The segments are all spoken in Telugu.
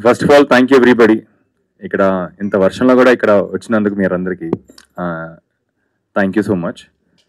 First of all thank you everybody ఇక్కడ ఇంత వర్షంలో కూడా ఇక్కడ వచ్చినందుకు మీరందరికీ thank you so much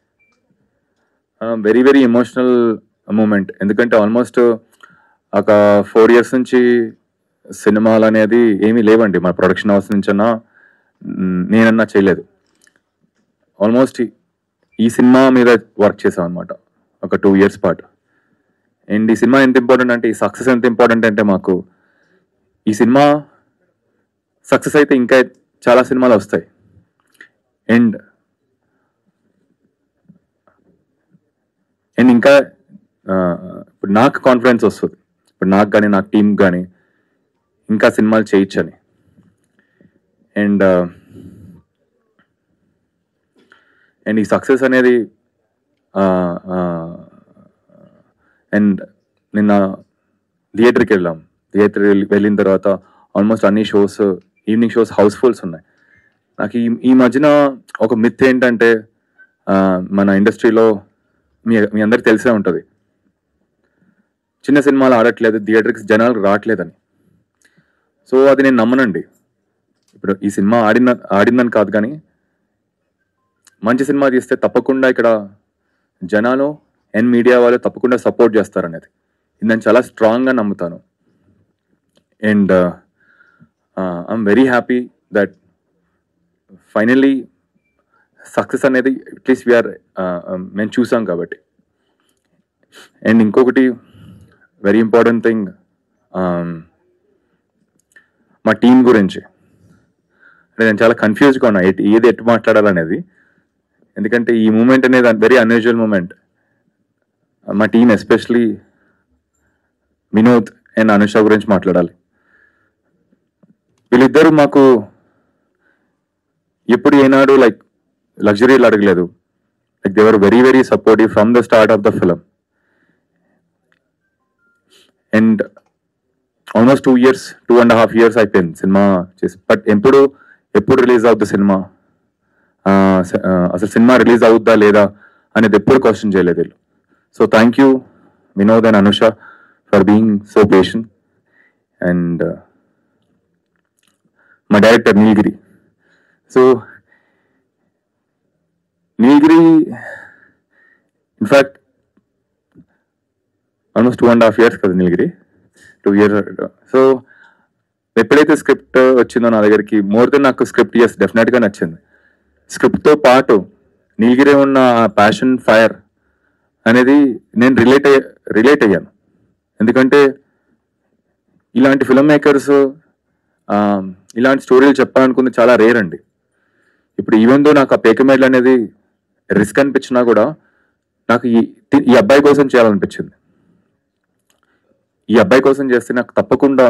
very very emotional moment ఎందుకంటే ఆల్మోస్ట్ ఒక ఫోర్ ఇయర్స్ నుంచి సినిమాలు అనేది ఏమీ లేవండి మా ప్రొడక్షన్ హౌస్ నుంచన్నా మ్, నేనన్నా చేయలేదు ఆల్మోస్ట్ ఈ సినిమా మీద వర్క్ చేసాం అనమాట ఒక టూ ఇయర్స్ పాటు అండ్ ఈ సినిమా ఎంత ఇంపార్టెంట్ అంటే ఈ సక్సెస్ ఎంత ఇంపార్టెంట్ అంటే మాకు ఈ సినిమా సక్సెస్ అయితే ఇంకా చాలా సినిమాలు వస్తాయి అండ్ అండ్ ఇంకా ఆ, ఇప్పుడు నాకు కాన్ఫిడెన్స్ వస్తుంది ఇప్పుడు నాకు కానీ నాకు టీం కానీ ఇంకా సినిమాలు చేయొచ్చని అండ్ అండ్ ఈ సక్సెస్ అనేది అండ్ నిన్న థియేటర్కి వెళ్ళాం థియేటర్ వెళ్ళిన తర్వాత ఆల్మోస్ట్ అన్ని షోస్ ఈవినింగ్ షోస్ హౌస్ఫుల్స్ ఉన్నాయి నాకు ఈ ఈ మధ్యన ఒక మిత్ ఏంటంటే ఆ, మన ఇండస్ట్రీలో మీ మీ అందరికి తెలిసే ఉంటుంది చిన్న సినిమాలు ఆడట్లేదు థియేటర్కి జనాలు రావట్లేదని సో అది నేను నమ్మనండి ఇప్పుడు ఈ సినిమా ఆడిన ఆడిందని కాదు కానీ మంచి సినిమా తీస్తే తప్పకుండా ఇక్కడ జనాలు అండ్ మీడియా వాళ్ళు తప్పకుండా సపోర్ట్ చేస్తారనేది ఇది నేను చాలా స్ట్రాంగ్గా నమ్ముతాను and I'm very happy that finally success అనేది అట్లీస్ట్ వీఆర్ మేము చూసాం కాబట్టి అండ్ ఇంకొకటి వెరీ ఇంపార్టెంట్ థింగ్ మా టీం గురించి అంటే నేను చాలా కన్ఫ్యూజ్గా ఉన్నా ఎటు- ఏది ఎటు మాట్లాడాలనేది ఎందుకంటే ఈ మూమెంట్ అనేది వెరీ అన్యూజువల్ మూమెంట్ మా team especially Vinod and Anusha గురించి మాట్లాడాలి వీళ్ళిద్దరూ మాకు ఎప్పుడు ఏనాడు లైక్ లగ్జరీలు అడగలేదు like they were very very supportive from the start of the film and almost two years two and half years అయిపోయింది సినిమా చేసి బట్ ఎప్పుడు ఎప్పుడు రిలీజ్ అవుద్ది సినిమా ఆ, స- ఆ, అసలు సినిమా రిలీజ్ అవుద్దా లేదా అనేది ఎప్పుడు క్వశ్చన్ చేయలేదు వీళ్ళు so thank you Vinod and Anusha for being so patient and మా director Nilgiri so Nilgiri in fact almost two and half years కదా నీలగిరి టూ ఇయర్స్ సో ఎప్పుడైతే స్క్రిప్ట్ వచ్చిందో నా దగ్గరికి మోర్ దెన్ నాకు స్క్రిప్ట్ ఎస్ డెఫినెట్గా నచ్చింది స్క్రిప్ట్తో పాటు నీలగిరి ఉన్న ప్యాషన్ ఫైర్ అనేది నేను రిలేట్ అయ్యా రిలేట్ అయ్యాను ఎందుకంటే ఇలాంటి ఫిల్మ్ మేకర్స్ ఇలాంటి స్టోరీలు చెప్పాలనుకుంది చాలా రేర్ అండి ఇప్పుడు ఈవెన్ దో నాకు ఆ పేకమేడ్లు అనేది రిస్క్ అనిపించినా కూడా నాకు ఈ ఈ అబ్బాయి కోసం చేయాలనిపించింది ఈ అబ్బాయి కోసం చేస్తే నాకు తప్పకుండా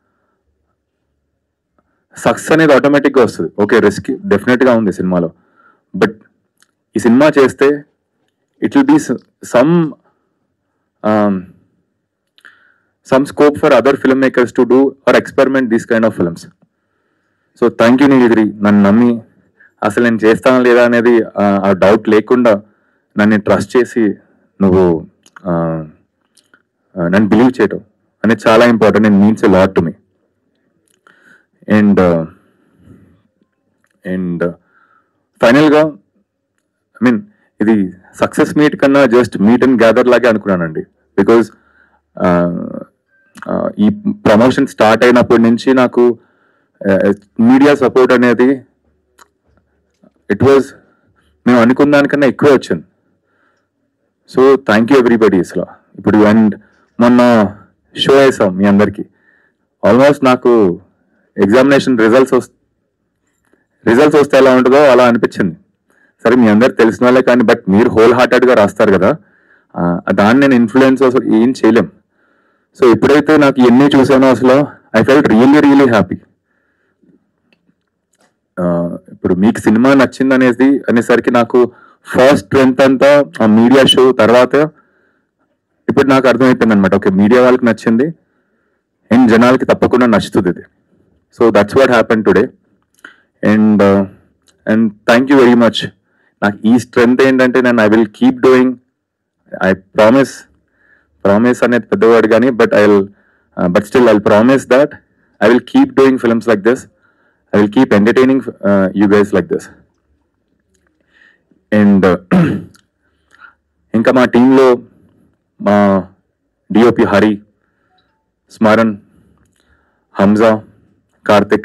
సక్సెస్ అనేది ఆటోమేటిక్గా వస్తుంది ఓకే రిస్క్ డెఫినెట్గా ఉంది సినిమాలో బట్ ఈ సినిమా చేస్తే it will be some some scope for other film makers to do or experiment these kind of films so thank you Niligiri నన్ను నమ్మి అసలు నేను చేస్తాను లేదా అనేది ఆ, ఆ డౌట్ లేకుండా నన్ను ట్రస్ట్ చేసి నువ్వు ఆ, ఆ, నన్ను బిలీవ్ చేయటం అనేది చాలా important and means a lot to me and and ఫైనల్గా ఐ మీన్ ఇది సక్సెస్ మీట్ కన్నా జస్ట్ మీట్ అండ్ గ్యాదర్ లాగే అనుకున్నానండి బికాజ్ ఈ ప్రమోషన్ స్టార్ట్ అయినప్పటి నుంచి నాకు మీడియా సపోర్ట్ అనేది ఇట్ వాజ్ మేము అనుకున్న దానికన్నా ఎక్కువ వచ్చింది సో థ్యాంక్ యూ ఎవ్రీబడి అసలు ఇప్పుడు అండ్ మొన్న షో వేసాం మీ అందరికి ఆల్మోస్ట్ నాకు ఎగ్జామినేషన్ రిజల్ట్స్ వస్ రిజల్ట్స్ వస్తే ఎలా ఉంటుందో అలా అనిపించింది సరే మీ అందరికి తెలిసిన వాళ్ళే కానీ బట్ మీరు హోల్ హార్టెడ్గా రాస్తారు కదా ఆ, దాన్ని నేను ఇన్ఫ్లుయెన్స్ అసలు ఏం చేయలేం సో ఎప్పుడైతే నాకు ఎన్ని చూసానో అసలు I felt really really happy ఇప్పుడు మీకు సినిమా నచ్చింది అనేది అనేసరికి నాకు ఫస్ట్ స్ట్రెంత్ అంతా ఆ మీడియా షో తర్వాత ఇప్పుడు నాకు అర్థమైపోయింది అనమాట ఓకే మీడియా వాళ్ళకి నచ్చింది అండ్ జనాలకి తప్పకుండా నచ్చుతుంది ఇది so that's what happen today and and thank you very much నాకు ఈ స్ట్రెంత్ ఏంటంటే నేను I will keep doing I promise promise అనేది పెద్దవాడు కానీ but I but still I promise that I will keep doing films like this I will keep entertaining you guys like this and ఇంకా మా టీంలో మా డిఓపి హరి స్మరణ్ హంజా కార్తిక్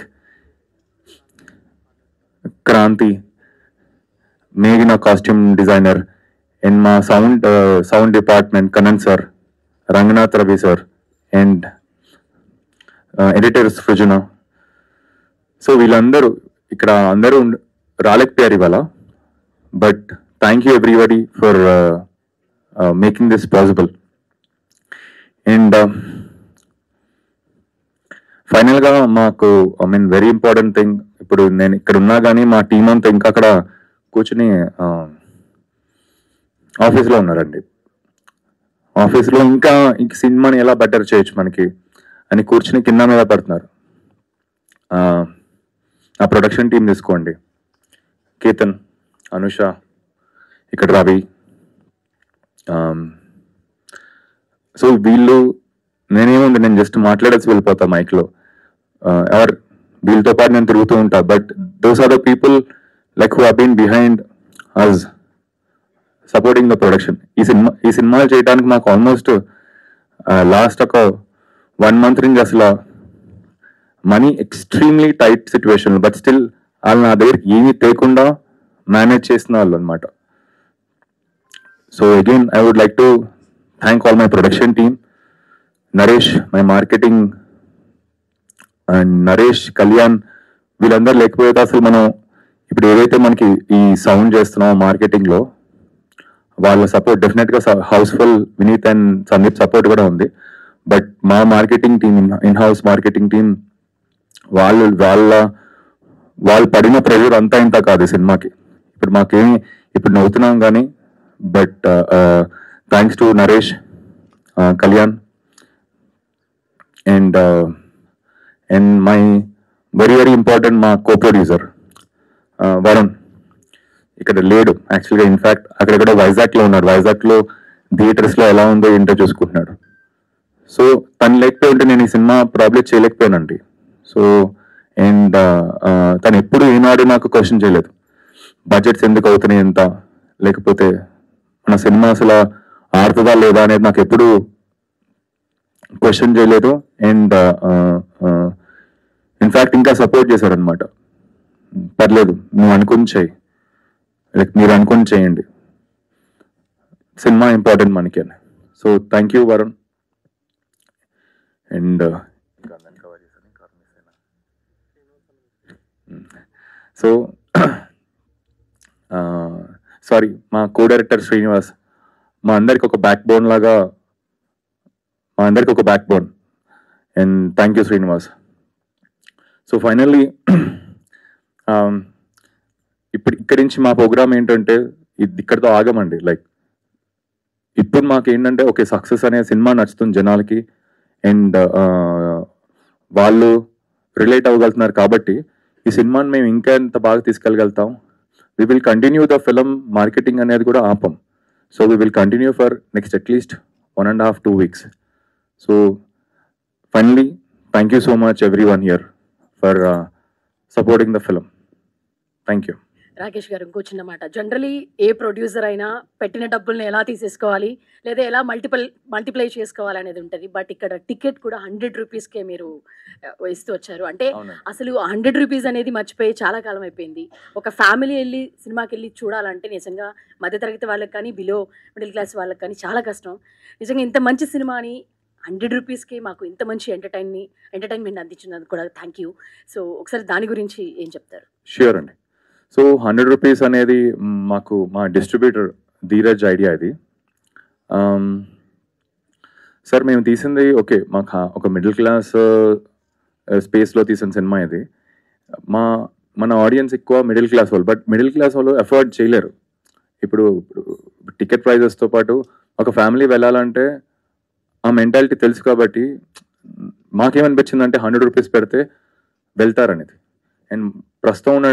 క్రాంతి మేఘన కాస్ట్యూమ్ డిజైనర్ అండ్ మా sound sound department Kannan sir Ranganath Ravi sir and editor Srujana so వీళ్ళందరూ ఇక్కడ అందరూ ఉండ- రాలేకపోయారు ఇవాళ but thank you everybody for making this possible and ఫైనల్గా మాకు I mean very important thing ఇప్పుడు నేను ఇక్కడ ఉన్నా కానీ మా టీం అంతా ఇంకా అక్కడ కూర్చుని ఆఫీస్లో ఉన్నారండి ఆఫీస్లో ఇంకా ఇంక సినిమాని ఎలా బెటర్ చేయొచ్చు మనకి అని కూర్చుని కింద మీద పడుతున్నారు ఆ, ఆ ప్రొడక్షన్ టీం తీసుకోండి కేతన్ అనుష ఇక్కడ రవి సో వీళ్ళు నేనేముంది నేను జస్ట్ మాట్లాడేసి వెళ్ళిపోతా మైక్లో ఎవరు వీళ్ళతో పాటు నేను తిరుగుతూ ఉంటా but those are the people like who been behind us supporting the production ఈ సినిమా ఈ సినిమాలు చేయడానికి మాకు ఆల్మోస్ట్ లాస్ట్ ఒక వన్ మంత్ నుంచి అసలు money extremely tight situation but still వాళ్ళు నా దగ్గరికి ఏమీ తేకుండా మేనేజ్ చేసిన వాళ్ళు అనమాట so again I would like to thank all my production team Naresh my marketing and Naresh Kalyan వీళ్ళందరూ లేకపోతే అసలు మనం ఇప్పుడు ఏదైతే మనకి ఈ సౌండ్ చేస్తున్నాం మార్కెటింగ్ లో వాళ్ళ సపోర్ట్ డెఫినెట్ గా house full Vineeth and Sandeep support కూడా ఉంది బట్ మా marketing team in house marketing team వాళ్ళు వాళ్ళ వాళ్ళు పడిన ప్రెషర్ అంతా ఇంత కాదు ఈ సినిమాకి ఇప్పుడు మాకేమి ఇప్పుడు నవ్వుతున్నాం కానీ but thanks to Naresh Kalyan and and my very very important మా కో ప్రొడ్యూసర్ వరుణ్ ఇక్కడ లేడు యాక్చువల్గా ఇన్ఫాక్ట్ అక్కడెక్కడ వైజాగ్లో ఉన్నాడు వైజాగ్లో థియేటర్స్లో ఎలా ఉందో ఏంటో చూసుకుంటున్నాడు సో తను లేకపోయి ఉంటే నేను ఈ సినిమా ప్రాబ్లం చేయలేకపోయానండి సో అండ్ తను ఎప్పుడు ఈనాడు నాకు క్వశ్చన్ చేయలేదు బడ్జెట్స్ ఎందుకు అవుతున్నాయి ఎంత లేకపోతే మన సినిమా అసలు ఆడుతుందా లేదా అనేది నాకు ఎప్పుడు క్వశ్చన్ చేయలేదు అండ్ ఇన్ఫాక్ట్ ఇంకా సపోర్ట్ చేశారనమాట పర్లేదు నువ్వు అనుకుని చేయి లైక్ మీరు అనుకుని చేయండి సినిమా ఇంపార్టెంట్ మనకి అని so thank you Varun and so sorry మా కో డైరెక్టర్ శ్రీనివాస్ మా అందరికి ఒక బ్యాక్ బోన్ లాగా మా అందరికి ఒక backbone and thank you Srinivas so finally ఇప్పుడు ఇక్కడి నుంచి మా ప్రోగ్రామ్ ఏంటంటే ఇది ఇక్కడితో ఆగమండి లైక్ ఇప్పుడు మాకు ఏంటంటే ఓకే సక్సెస్ అనే సినిమా నచ్చుతుంది జనాలకి అండ్ వాళ్ళు రిలేట్ అవ్వగలుగుతున్నారు కాబట్టి ఈ సినిమాని మేము ఇంకా ఎంత బాగా తీసుకెళ్ళగలుగుతాం we will continue the film marketing అనేది కూడా ఆపం so we will continue for next at least one and half two weeks so finally thank you so much everyone here for supporting the film thank you Rakesh garu ఇంకో చిన్న మాట జనరలీ ఏ ప్రొడ్యూసర్ అయినా పెట్టిన డబ్బుల్ని ఎలా తీసేసుకోవాలి లేదా ఎలా మల్టిపుల్ మల్టిప్లై చేసుకోవాలి అనేది ఉంటుంది బట్ ఇక్కడ టికెట్ కూడా హండ్రెడ్ రూపీస్కే మీరు ఆ, ఇస్తూ వచ్చారు అంటే అవునండి అసలు హండ్రెడ్ రూపీస్ అనేది మర్చిపోయి చాలా కాలం అయిపోయింది ఒక ఫ్యామిలీ వెళ్ళి సినిమాకి వెళ్ళి చూడాలంటే నిజంగా మధ్యతరగతి వాళ్ళకి కానీ బిలో మిడిల్ క్లాస్ వాళ్ళకి కానీ చాలా కష్టం నిజంగా ఇంత మంచి సినిమాని హండ్రెడ్ రూపీస్కి మాకు ఇంత మంచి ఎంటర్టైన్ని ఎంటర్టైన్మెంట్ అందించినందుకు కూడా థ్యాంక్ యూ సో ఒకసారి దాని గురించి ఏం చెప్తారు ష్యూర్ అండి సో హండ్రెడ్ రూపీస్ అనేది మ్, మాకు మా డిస్ట్రిబ్యూటర్ ధీరజ్ ఐడియా ఇది సార్ మేము తీసింది ఓకే మాకు హా- ఒక మిడిల్ క్లాస్ స్పేస్లో తీసిన సినిమా ఇది మా మన ఆడియన్స్ ఎక్కువ మిడిల్ క్లాస్ వాళ్ళు బట్ మిడిల్ క్లాస్ వాళ్ళు ఎఫర్ట్ చేయలేరు ఇప్పుడు టికెట్ ప్రైజెస్తో పాటు ఒక ఫ్యామిలీ వెళ్ళాలంటే ఆ మెంటాలిటీ తెలుసు కాబట్టి మాకేమనిపించింది అంటే హండ్రెడ్ రూపీస్ పెడితే వెళ్తారనేది అండ్ ప్రస్తుతం ఉన్న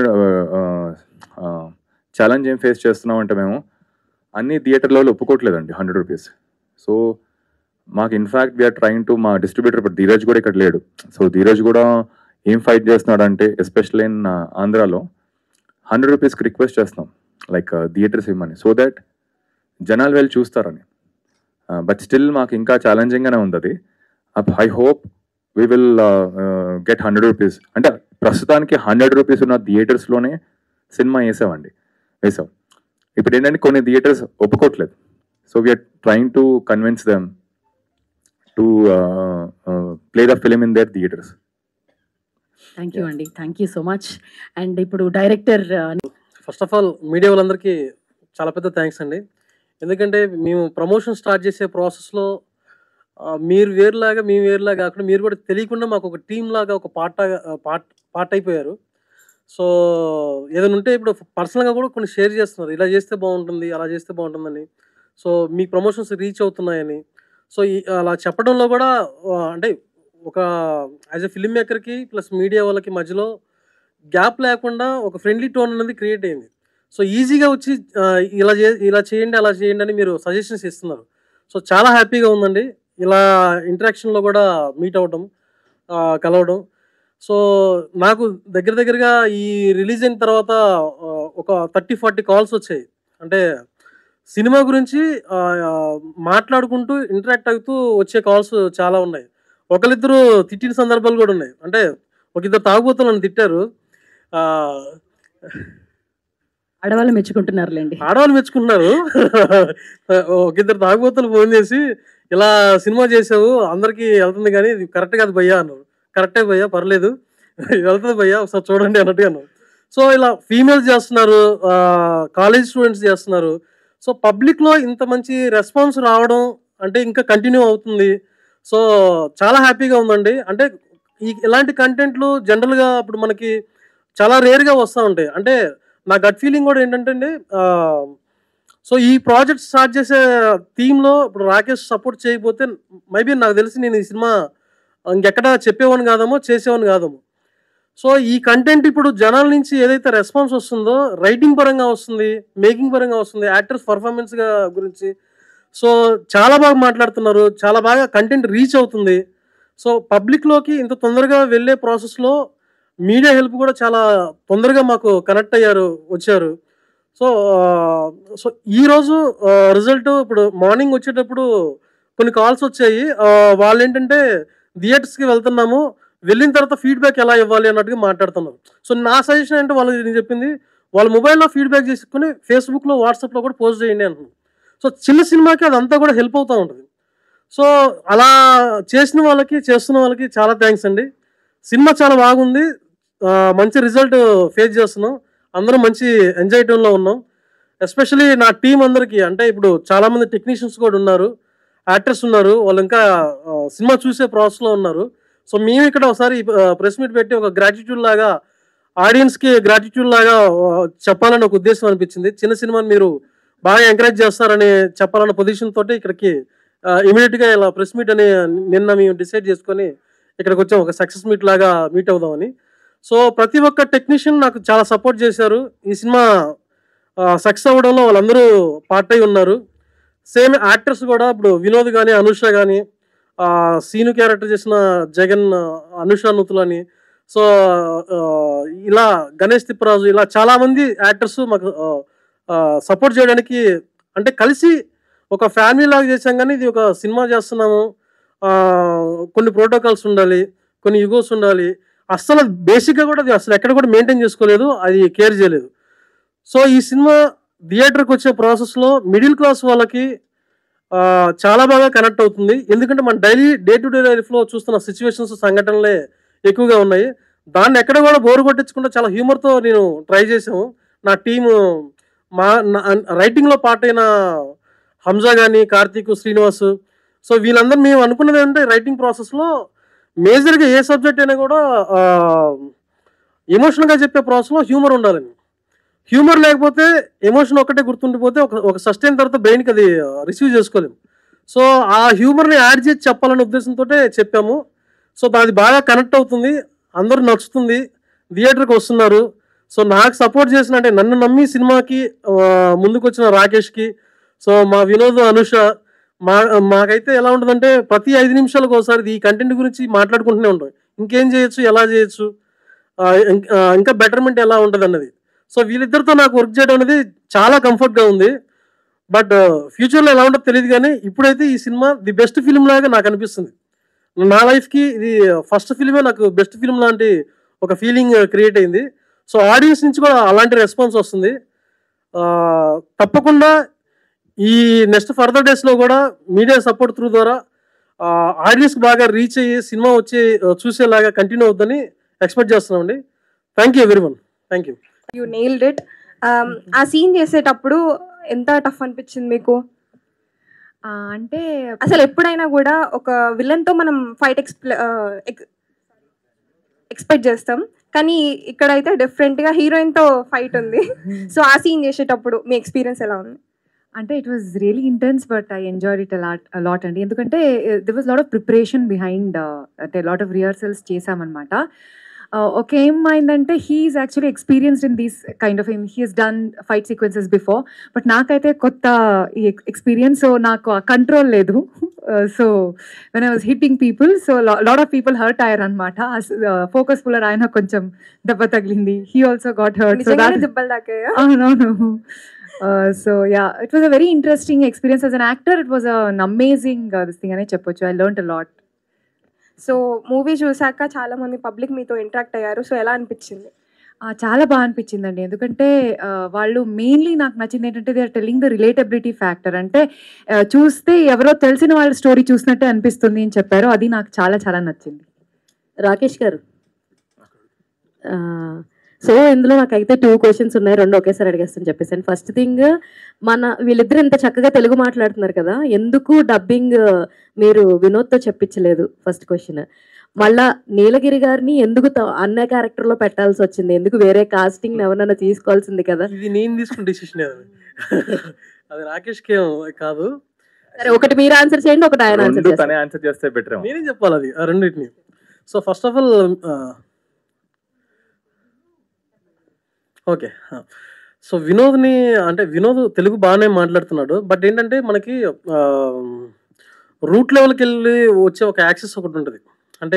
ఛాలెంజ్ ఏం ఫేస్ చేస్తున్నాం అంటే మేము అన్ని థియేటర్లలో ఒప్పుకోవట్లేదండి హండ్రెడ్ రూపీస్ సో మాకు ఇన్ఫాక్ట్ వీఆర్ ట్రైంగ్ టు మా డిస్ట్రిబ్యూటర్ ఇప్పుడు ధీరజ్ కూడా ఇక్కడ లేడు సో ధీరజ్ కూడా ఏం ఫైట్ చేస్తున్నాడు అంటే ఎస్పెషల్లీ ఇన్ ఆంధ్రాలో హండ్రెడ్ రూపీస్కి రిక్వెస్ట్ చేస్తున్నాం లైక్ థియేటర్స్ ఇవ్వమని సో దట్ జనాలు వెళ్ళి చూస్తారని బట్ స్టిల్ మాకు ఇంకా ఛాలెంజింగ్గానే ఉంది అది I hope we will get hundred rupees అంటే ప్రస్తుతానికి హండ్రెడ్ రూపీస్ ఉన్న థియేటర్స్లోనే సినిమా వేసామండి వేసాం ఇప్పుడు ఏంటంటే కొన్ని థియేటర్స్ ఒప్పుకోవట్లేదు so we're trying to convince them to play the film in their theatres thank you అండి thank you so much and ఇప్పుడు director first of all media వాళ్ళందరికీ చాలా పెద్ద థ్యాంక్స్ అండి ఎందుకంటే మేము ప్రమోషన్ స్టార్ట్ చేసే ప్రాసెస్లో మీరు వేరులాగా మేము వేరులాగా కాకుండా మీరు కూడా తెలియకుండా మాకు ఒక టీం లాగా ఒక పార్ట్ పార్ట్ పార్ట్ అయిపోయారు సో ఏదైనా ఉంటే ఇప్పుడు పర్సనల్గా కూడా కొన్ని షేర్ చేస్తున్నారు ఇలా చేస్తే బాగుంటుంది అలా చేస్తే బాగుంటుందని సో మీ ప్రమోషన్స్ రీచ్ అవుతున్నాయని సో ఈ- అలా చెప్పడంలో కూడా ఆ, అంటే ఒక యాజ్ ఎ ఫిల్మ్ మేకర్కి ప్లస్ మీడియా వాళ్ళకి మధ్యలో గ్యాప్ లేకుండా ఒక ఫ్రెండ్లీ టోన్ అనేది క్రియేట్ అయింది సో ఈజీగా వచ్చి ఆ, ఇలా చే ఇలా చేయండి అలా చేయండి అని మీరు సజెషన్స్ ఇస్తున్నారు సో చాలా హ్యాపీగా ఉందండి ఇలా ఇంటరాక్షన్లో కూడా మీట్ అవ్వడం ఆ, కలవడం సో నాకు దగ్గర దగ్గరగా ఈ రిలీజ్ అయిన తర్వాత ఆ, ఒక థర్టీ ఫార్టీ కాల్స్ వచ్చాయి అంటే సినిమా గురించి ఆ, ఆ, మాట్లాడుకుంటూ ఇంటరాక్ట్ అవుతూ వచ్చే కాల్స్ చాలా ఉన్నాయి ఒకరిద్దరు తిట్టిన సందర్భాలు కూడా ఉన్నాయి అంటే ఒక ఇద్దరు తాగుబోతులు నన్ను తిట్టారు ఆ, ఆడవాళ్ళు మెచ్చుకుంటున్నారులేండి ఆడవాళ్ళు మెచ్చుకుంటున్నారు ఒక ఇద్దరు తాగుబోతులు ఫోన్ చేసి ఇలా సినిమా చేసావు అందరికీ వెళ్తుంది కానీ ఇది కరెక్ట్ కాదు భయ్యా అన్నారు కరెక్టే భయ్యా పర్లేదు వెళ్తుంది భయ్యా ఒకసారి చూడండి అన్నట్టుగా అన్నారు సో ఇలా ఫీమేల్స్ చేస్తున్నారు కాలేజ్ స్టూడెంట్స్ చేస్తున్నారు సో పబ్లిక్లో ఇంత మంచి రెస్పాన్స్ రావడం అంటే ఇంకా కంటిన్యూ అవుతుంది సో చాలా హ్యాపీగా ఉందండి అంటే ఈ ఇలాంటి కంటెంట్లు జనరల్గా ఇప్పుడు మనకి చాలా రేర్గా వస్తూ ఉంటాయి అంటే నా గట్ ఫీలింగ్ కూడా ఏంటంటే అండి సో ఈ ప్రాజెక్ట్ స్టార్ట్ చేసే థీమ్లో ఇప్పుడు రాకేష్ సపోర్ట్ చేయకపోతే మేబీ నాకు తెలిసి నేను ఈ సినిమా ఇంకెక్కడ చెప్పేవాని కాదేమో చేసేవాని కాదేమో సో ఈ కంటెంట్ ఇప్పుడు జనాల నుంచి ఏదైతే రెస్పాన్స్ వస్తుందో రైటింగ్ పరంగా వస్తుంది మేకింగ్ పరంగా వస్తుంది యాక్టర్స్ పర్ఫార్మెన్స్గా గురించి సో చాలా బాగా మాట్లాడుతున్నారు చాలా బాగా కంటెంట్ రీచ్ అవుతుంది సో పబ్లిక్లోకి ఇంత తొందరగా వెళ్ళే ప్రాసెస్లో మీడియా హెల్ప్ కూడా చాలా తొందరగా మాకు కనెక్ట్ అయ్యారు వచ్చారు సో ఆ, సో ఈరోజు రిజల్ట్ ఇప్పుడు మార్నింగ్ వచ్చేటప్పుడు కొన్ని కాల్స్ వచ్చాయి ఆ, వాళ్ళు ఏంటంటే థియేటర్స్కి వెళ్తున్నాము వెళ్ళిన తర్వాత ఫీడ్బ్యాక్ ఎలా ఇవ్వాలి అన్నట్టుగా మాట్లాడుతున్నారు సో నా సజెషన్ అంటే వాళ్ళు నేను చెప్పింది వాళ్ళ మొబైల్లో ఫీడ్బ్యాక్ చేసుకుని ఫేస్బుక్లో వాట్సాప్లో కూడా పోస్ట్ చేయండి అంటున్నాను సో చిన్న సినిమాకి అదంతా కూడా హెల్ప్ అవుతూ ఉంటుంది సో అలా చేసిన వాళ్ళకి చేస్తున్న వాళ్ళకి చాలా థ్యాంక్స్ అండి సినిమా చాలా బాగుంది ఆ, మంచి రిజల్ట్ ఫేస్ చేస్తున్నాం అందరం మంచి ఎంజాయ్ టోన్లో ఉన్నాం ఎస్పెషలీ నా టీం అందరికీ అంటే ఇప్పుడు చాలా మంది టెక్నీషియన్స్ కూడా ఉన్నారు యాక్టర్స్ ఉన్నారు వాళ్ళు ఇంకా ఆ, సినిమా చూసే ప్రాసెస్లో ఉన్నారు సో మేము ఇక్కడ ఒకసారి ప్రెస్ మీట్ పెట్టి ఒక గ్రాటిట్యూడ్ లాగా ఆడియన్స్కి గ్రాటిట్యూడ్ లాగా ఆ, చెప్పాలని ఒక ఉద్దేశం అనిపించింది చిన్న సినిమాని మీరు బాగా ఎంకరేజ్ చేస్తారని చెప్పాలన్న పొజిషన్ తోటి ఇక్కడికి ఇమీడియట్ గా ఇలా ప్రెస్ మీట్ అని నిన్న మేము డిసైడ్ చేసుకొని ఇక్కడికి వచ్చాం ఒక సక్సెస్ మీట్ లాగా మీట్ అవుదామని సో ప్రతి ఒక్క టెక్నీషియన్ నాకు చాలా సపోర్ట్ చేశారు ఈ సినిమా సక్సెస్ అవ్వడంలో వాళ్ళందరూ పార్ట్ అయి ఉన్నారు సేమ్ యాక్టర్స్ కూడా ఇప్పుడు వినోద్ కానీ అనుష కానీ సీను క్యారెక్టర్ చేసిన జగన్ ఆ, అనుష నూతులు అని సో ఆ, ఇలా గణేష్ తిప్పరాజు ఇలా చాలా మంది యాక్టర్స్ మాకు సపోర్ట్ చేయడానికి అంటే కలిసి ఒక ఫ్యామిలీ లాగా చేసాం కానీ ఇది ఒక సినిమా చేస్తున్నాము ఆ, కొన్ని ప్రోటోకాల్స్ ఉండాలి కొన్ని యుగోస్ ఉండాలి అస్సలు బేసిక్గా కూడా అది అసలు ఎక్కడ కూడా మెయింటైన్ చేసుకోలేదు అది కేర్ చేయలేదు సో ఈ సినిమా థియేటర్కి వచ్చే ప్రాసెస్లో మిడిల్ క్లాస్ వాళ్ళకి ఆ, చాలా బాగా కనెక్ట్ అవుతుంది ఎందుకంటే మన డైలీ డే టు డే లైఫ్లో చూస్తున్న సిచ్యువేషన్స్ సంఘటనలే ఎక్కువగా ఉన్నాయి దాన్ని ఎక్కడ కూడా బోరు కొట్టించకుండా చాలా హ్యూమర్తో నేను ట్రై చేసాము నా టీము మా రైటింగ్లో పార్ట్ అయిన హంజా కానీ కార్తీక్ శ్రీనివాస్ సో వీళ్ళందరూ మేము అనుకున్నది ఏంటంటే రైటింగ్ ప్రాసెస్లో మేజర్గా ఏ సబ్జెక్ట్ అయినా కూడా ఎమోషనల్గా చెప్పే ప్రాసెస్లో హ్యూమర్ ఉండాలని హ్యూమర్ లేకపోతే ఎమోషన్ ఒక్కటే గుర్తుండిపోతే ఒక ఒక సస్టైన్ తర్వాత బ్రెయిన్కి అది రిసీవ్ చేసుకోలేము సో ఆ హ్యూమర్ని యాడ్ చేసి చెప్పాలనే ఉద్దేశంతో చెప్పాము సో అది బాగా కనెక్ట్ అవుతుంది అందరూ నచ్చుతుంది థియేటర్కి వస్తున్నారు సో నాకు సపోర్ట్ చేసిన అంటే నన్ను నమ్మి సినిమాకి ఆ, ముందుకు వచ్చిన రాకేష్కి సో మా వినోద్ అనుష మా మాకైతే ఎలా ఉంటుందంటే ప్రతి ఐదు నిమిషాలకు ఒకసారి ఈ కంటెంట్ గురించి మాట్లాడుకుంటూనే ఉంటాం ఇంకేం చేయొచ్చు ఎలా చేయొచ్చు ఆ, ఇం- ఆ, ఇంకా బెటర్మెంట్ ఎలా ఉంటుంది అన్నది సో వీళ్ళిద్దరితో నాకు వర్క్ చేయడం అనేది చాలా కంఫర్ట్గా ఉంది బట్ ఫ్యూచర్లో ఎలా ఉంటుందో తెలియదు కానీ ఇప్పుడైతే ఈ సినిమా ది బెస్ట్ ఫిల్మ్ లాగా నాకు అనిపిస్తుంది నా లైఫ్కి ఇది ఫస్ట్ ఫిల్మే నాకు బెస్ట్ ఫిల్మ్ లాంటి ఒక ఫీలింగ్ క్రియేట్ అయింది సో ఆడియన్స్ నుంచి కూడా అలాంటి రెస్పాన్స్ వస్తుంది ఆ, తప్పకుండా ఈ నెక్స్ట్ ఫర్దర్ డేస్లో కూడా మీడియా సపోర్ట్ త్రూ ద్వారా ఆడియన్స్కి బాగా రీచ్ అయ్యి సినిమా వచ్చి ఆ, చూసేలాగా కంటిన్యూ అవుద్దని ఎక్స్పెక్ట్ చేస్తున్నామండి thank you everyone thank you you nailed it ఆ సీన్ చేసేటప్పుడు ఎంత టఫ్ అనిపించింది మీకు ఆ, అంటే అసలు ఎప్పుడైనా కూడా ఒక విలన్ తో మనం ఫైట్ ఎక్స్ప్లె ఎక్స్పెక్ట్ చేస్తాం కానీ ఇక్కడైతే డిఫరెంట్ గా హీరోయిన్ తో ఫైట్ ఉంది సో ఆ సీన్ చేసేటప్పుడు మీ ఎక్స్పీరియన్స్ ఎలా ఉంది అంటే it was really intense but I enjoyed it a lot a lot అండి ఎందుకంటే there was lot of preparation behind అంటే లాట్ ఆఫ్ రిహర్సల్స్ చేసామన్నమాట ఒక ఏమైందంటే he's actually experienced in these kind of he's done fight sequences before but నాకైతే కొత్త ఈ ఎక్స్పీరియన్స్ సో నాకు కంట్రోల్ లేదు so when I was hitting people so lot of people hurt అయ్యారు అనమాట ఫోకస్ పుల్లర్ ఆయన కొంచెం దెబ్బ తగిలింది he also got hurt so నిజంగానే దాట్ దెబ్బలు దాకా అవునవును so yeah it was a very interesting experience as an actor it was an amazing this thing అనే చెప్పొచ్చు I learn a lot so movie చూసాక చాలా మంది పబ్లిక్ మీతో ఇంటరాక్ట్ అయ్యారు సో ఎలా అనిపించింది చాలా బాగా అనిపించిందండి ఎందుకంటే ఆ, వాళ్ళు మెయిన్లీ నాకు నచ్చింది ఏంటంటే they are telling the relatability factor అంటే ఆ, చూస్తే ఎవరో తెలిసిన వాళ్ళ స్టోరీ చూసినట్టే అనిపిస్తుంది అని చెప్పారు అది నాకు చాలా చాలా నచ్చింది రాకేష్ గారు సో ఇందులో నాకైతే టూ క్వశ్చన్స్ ఉన్నాయి రెండు ఒకేసారి అడిగేస్తాను చెప్పేసాను ఫస్ట్ థింగ్ మన వీళ్ళిద్దరు ఇంత చక్కగా తెలుగు మాట్లాడుతున్నారు కదా ఎందుకు డబ్బింగ్ మీరు వినోద్తో చెప్పించలేదు ఫస్ట్ క్వశ్చన్ మళ్ళా నీలగిరి గారిని ఎందుకు త- అన్న క్యారెక్టర్ లో పెట్టాల్సి వచ్చింది ఎందుకు వేరే కాస్టింగ్ ఎవరన్నా తీసుకోవాల్సింది కదా ఇది నేను తీసుకున్న డిసిషన్ అది అది రాకేష్కి ఏం కాదు సరే ఒకటి మీరు ఆన్సర్ చేయండి ఒకటి ఆయన ఆన్సర్ రెండు చేస్తారు తనే ఆన్సర్ చేస్తే బెటర్ నేనే చెప్పాలి అది ఆ రెండింటిని so first of all okay so వినోద్ని అంటే వినోద్ తెలుగు బాగానే మాట్లాడుతున్నాడు బట్ ఏంటంటే మనకి రూట్ లెవెల్కి వెళ్ళి వచ్చే ఒక యాక్సెస్ ఒకటి ఉంటుంది అంటే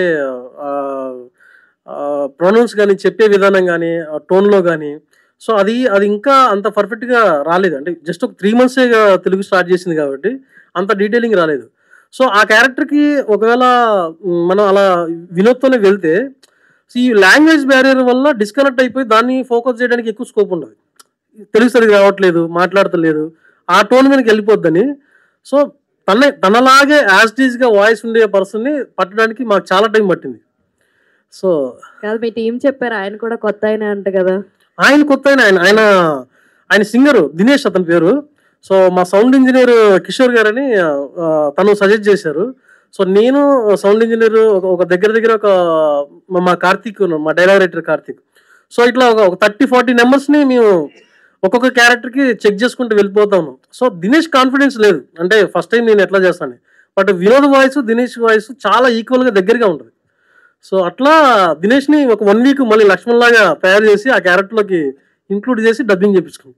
ప్రొనౌన్స్ కానీ చెప్పే విధానం కానీ టోన్లో కానీ సో అది అది ఇంకా అంత పర్ఫెక్ట్గా రాలేదు అంటే జస్ట్ ఒక త్రీ మంత్సే తెలుగు స్టార్ట్ చేసింది కాబట్టి అంత డీటెయిలింగ్ రాలేదు సో ఆ క్యారెక్టర్కి ఒకవేళ మ్, మనం అలా వినోద్తోనే వెళ్తే సో ఈ లాంగ్వేజ్ బ్యారియర్ వల్ల డిస్కనెక్ట్ అయిపోయి దాన్ని ఫోకస్ చేయడానికి ఎక్కువ స్కోప్ ఉండదు తెలుగు సరిగ్గా రావట్లేదు మాట్లాడతలేదు ఆ టోన్ మీదకి వెళ్ళిపోద్దని సో తన తనలాగే యాజ్ గా వాయిస్ ఉండే పర్సన్ని పట్టడానికి మాకు చాలా టైం పట్టింది సో కాదు మీ టీం చెప్పారు ఆయన కూడా కొత్త ఆయన అంట కదా ఆయన కొత్త ఆయన ఆయన ఆయన ఆయన సింగరు దినేష్ అతని పేరు సో మా సౌండ్ ఇంజనీర్ కిషోర్ గారని ఆ, తను సజెస్ట్ చేశారు సో నేను సౌండ్ ఇంజనీర్ ఒక దగ్గర దగ్గర ఒక మా- మా కార్తీక్ ఉన్నాడు, మా డైలాగ్ రైటర్ కార్తీక్ సో ఇట్లా ఒక ఒక థర్టీ ఫార్టీ నెంబర్స్ని మేము ఒక్కొక్క క్యారెక్టర్కి చెక్ చేసుకుంటూ వెళ్ళిపోతా ఉన్నాం సో దినేష్ కాన్ఫిడెన్స్ లేదు అంటే ఫస్ట్ టైం నేను ఎట్లా చేస్తాను but Vinod voice Dinesh voice చాలా ఈక్వల్గా దగ్గరగా ఉంటుంది సో అట్లా దినేష్ని ఒక వన్ వీక్ మళ్ళీ లక్ష్మణ్ లాగా తయారు చేసి ఆ క్యారెక్టర్లోకి ఇంక్లూడ్ చేసి డబ్బింగ్ చేపించుకున్నాం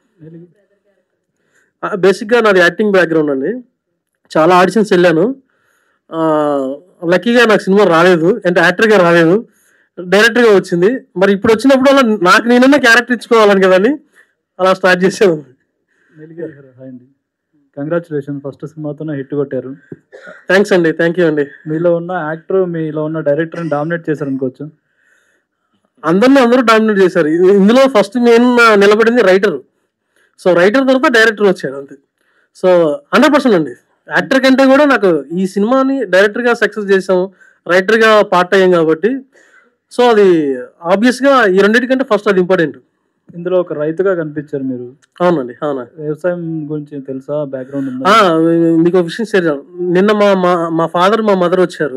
బేసిక్గా నాది యాక్టింగ్ బ్యాక్గ్రౌండ్ అండి చాలా ఆడిషన్స్ వెళ్ళాను లక్కీగా నాకు సినిమా రాలేదు అంటే యాక్టర్గా రాలేదు డైరెక్టర్గా వచ్చింది మరి ఇప్పుడు వచ్చినప్పుడు అలా నాకు నేనన్నా క్యారెక్టర్ ఇచ్చుకోవాలని కదండి అలా స్టార్ట్ చేసాను హాయ్ అండి కంగ్రాచులేషన్ ఫస్ట్ సినిమాతోనే హిట్ కొట్టారు థ్యాంక్స్ అండి థ్యాంక్ యూ అండి మీలో ఉన్న యాక్టర్ మీలో ఉన్న డైరెక్టర్ని డామినేట్ చేశారు అనుకోవచ్చు అందరిని అందరూ డామినేట్ చేశారు ఇ- ఇందులో ఫస్ట్ మెయిన్ నిలబడింది రైటర్ సో రైటర్ తర్వాత డైరెక్టర్ వచ్చాడు అంతే సో హండ్రెడ్ పర్సెంట్ అండి యాక్టర్ కంటే కూడా నాకు ఈ సినిమాని డైరెక్టర్గా సక్సెస్ చేసాం రైటర్గా పార్ట్ అయ్యాం కాబట్టి సో అది ఆబ్వియస్గా ఈ రెండింటికంటే ఫస్ట్ అది ఇంపార్టెంట్ ఇందులో ఒక రైతుగా కనిపించారు మీరు అవునండి అవునా వ్యవసాయం గురించి తెలుసా బ్యాక్గ్రౌండ్ ఉందా ఆ, మీకు ఒక విషయం షేర్ చేయాలి. నిన్న మా మా మా ఫాదర్ మా మదర్ వచ్చారు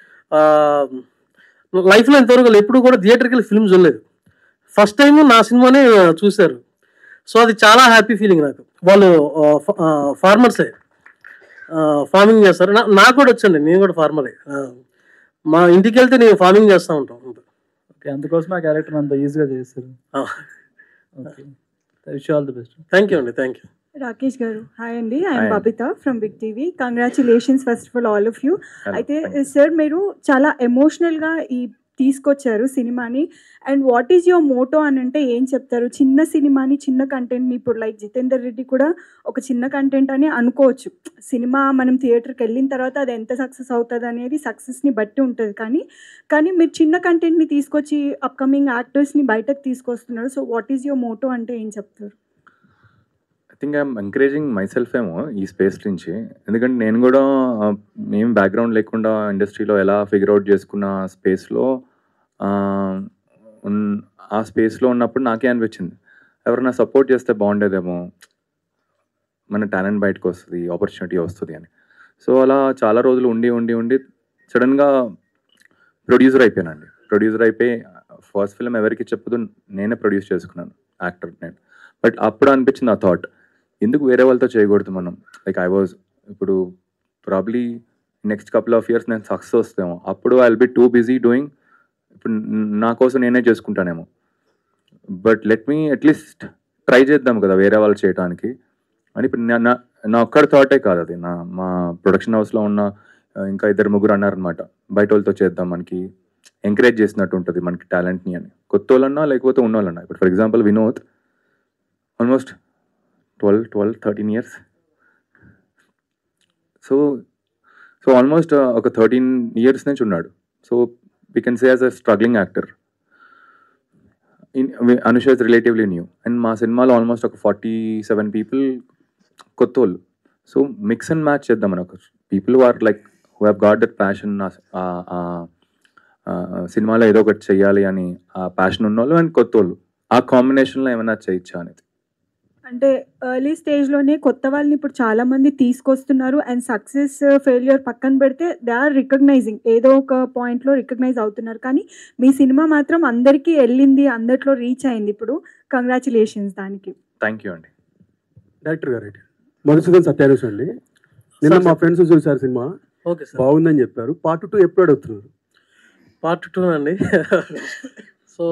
లైఫ్లో ఇంతవరకు ఎప్పుడు కూడా థియేటర్కి వెళ్ళి ఫిల్మ్ చూడలేదు ఫస్ట్ టైం నా సినిమానే చూశారు సో అది చాలా హ్యాపీ ఫీలింగ్ నాకు వాళ్ళు ఫార్మర్సే ఫార్మింగ్ చేస్తారు నా- నాకు కూడా వచ్చండి నేను కూడా ఫార్మరే మా ఇంటికి వెళ్తే నేను ఫార్మింగ్ చేస్తూ ఉంటాం ఓకే అందుకోసం ఆ క్యారెక్టర్ అంత ఈజీగా చేశారు okay wish all the best thank you అండి thank you Rakesh garu hi అండి Hi. I'm Babitha from Big TV congratulations first of all all of you Hello. అయితే Thank you. సార్ మీరు చాలా ఎమోషనల్గా ఈ తీసుకొచ్చారు సినిమాని and what is your motto అని అంటే ఏం చెప్తారు చిన్న సినిమాని చిన్న కంటెంట్ని ఇప్పుడు లైక్ జితేందర్ రెడ్డి కూడా ఒక చిన్న కంటెంట్ అని అనుకోవచ్చు సినిమా మనం థియేటర్కి వెళ్ళిన తర్వాత అది ఎంత సక్సెస్ అవుతుంది అనేది సక్సెస్ని బట్టి ఉంటుంది కానీ కానీ మీరు చిన్న కంటెంట్ని తీసుకొచ్చి అప్కమింగ్ యాక్టర్స్ని బయటకు తీసుకొస్తున్నారు so what is your motto అంటే ఏం చెప్తారు I think I'm encouraging myself ఏమో ఈ స్పేస్ నుంచి ఎందుకంటే నేను కూడా ఏం బ్యాక్గ్రౌండ్ లేకుండా ఇండస్ట్రీలో ఎలా ఫిగర్ అవుట్ చేసుకున్న స్పేస్లో ఆ స్పేస్లో ఉన్నప్పుడు నాకే అనిపించింది ఎవరైనా సపోర్ట్ చేస్తే బాగుండేదేమో మన టాలెంట్ బయటకు వస్తుంది ఆపర్చునిటీ వస్తుంది అని సో అలా చాలా రోజులు ఉండి ఉండి ఉండి సడన్గా ప్రొడ్యూసర్ అయిపోయానండి ప్రొడ్యూసర్ అయిపోయి ఫస్ట్ ఫిల్మ్ ఎవరికి చెప్పదు నేనే ప్రొడ్యూస్ చేసుకున్నాను యాక్టర్ నేను బట్ అప్పుడు అనిపించింది ఆ థాట్ ఎందుకు వేరే వాళ్ళతో చేయకూడదు మనం లైక్ ఐ వాజ్ ఇప్పుడు probably next couple of years నేను సక్సెస్ వస్తామో అప్పుడు I will be too busy doing ఇప్పుడు నా కోసం నేనే చేసుకుంటానేమో but let me at least try చేద్దాం కదా వేరే వాళ్ళు చేయడానికి అని ఇప్పుడు నా- నా నా ఒక్కడి థాటే కాదు అది నా మా ప్రొడక్షన్ హౌస్లో ఉన్న ఆ, ఇంకా ఇద్దరు ముగ్గురు అన్నారనమాట బయట వాళ్ళతో చేద్దాం మనకి ఎంకరేజ్ చేసినట్టు ఉంటుంది మనకి టాలెంట్ని అని కొత్త వాళ్ళన్నా లేకపోతే ఉన్న వాళ్ళన్నా ఇప్పుడు for example Vinod almost twelve twelve thirteen years so so almost ఒక థర్టీన్ ఇయర్స్ నుంచి ఉన్నాడు so we can say as a struggling actor Anusha is relatively new and మా సినిమాలో ఆల్మోస్ట్ ఒక ఫార్టీ సెవెన్ పీపుల్ కొత్త వాళ్ళు సో మిక్స్ అండ్ మ్యాచ్ చేద్దాం మన ఒక people are like who have got that passion సినిమాలో ఏదో ఒకటి చెయ్యాలి అని ఆ ప్యాషన్ ఉన్న వాళ్ళు అండ్ కొత్త వాళ్ళు ఆ కాంబినేషన్లో ఏమైనా చేయొచ్చా అనేది అంటే ఎర్లీ స్టేజ్లోనే కొత్త వాళ్ళని ఇప్పుడు చాలా మంది తీసుకొస్తున్నారు అండ్ సక్సెస్ ఫెయిల్యూర్ పక్కన పెడితే దే ఆర్ రికగ్నైజింగ్ ఏదో ఒక పాయింట్లో రికగ్నైజ్ అవుతున్నారు కానీ మీ సినిమా మాత్రం అందరికీ వెళ్ళింది అందరిలో రీచ్ అయింది ఇప్పుడు కంగ్రాచులేషన్స్ దానికి థ్యాంక్ యూ అండి డైరెక్టర్ గారు మధుసూదన్ సత్యారేష్ అండి నిన్న సార్, మా సార్. ఫ్రెండ్స్ చూసారు సినిమా ఓకే సార్ బాగుందని చెప్పారు పార్ట్ టూ ఎప్పుడు అడుగుతున్నారు పార్ట్ టూ అండి సో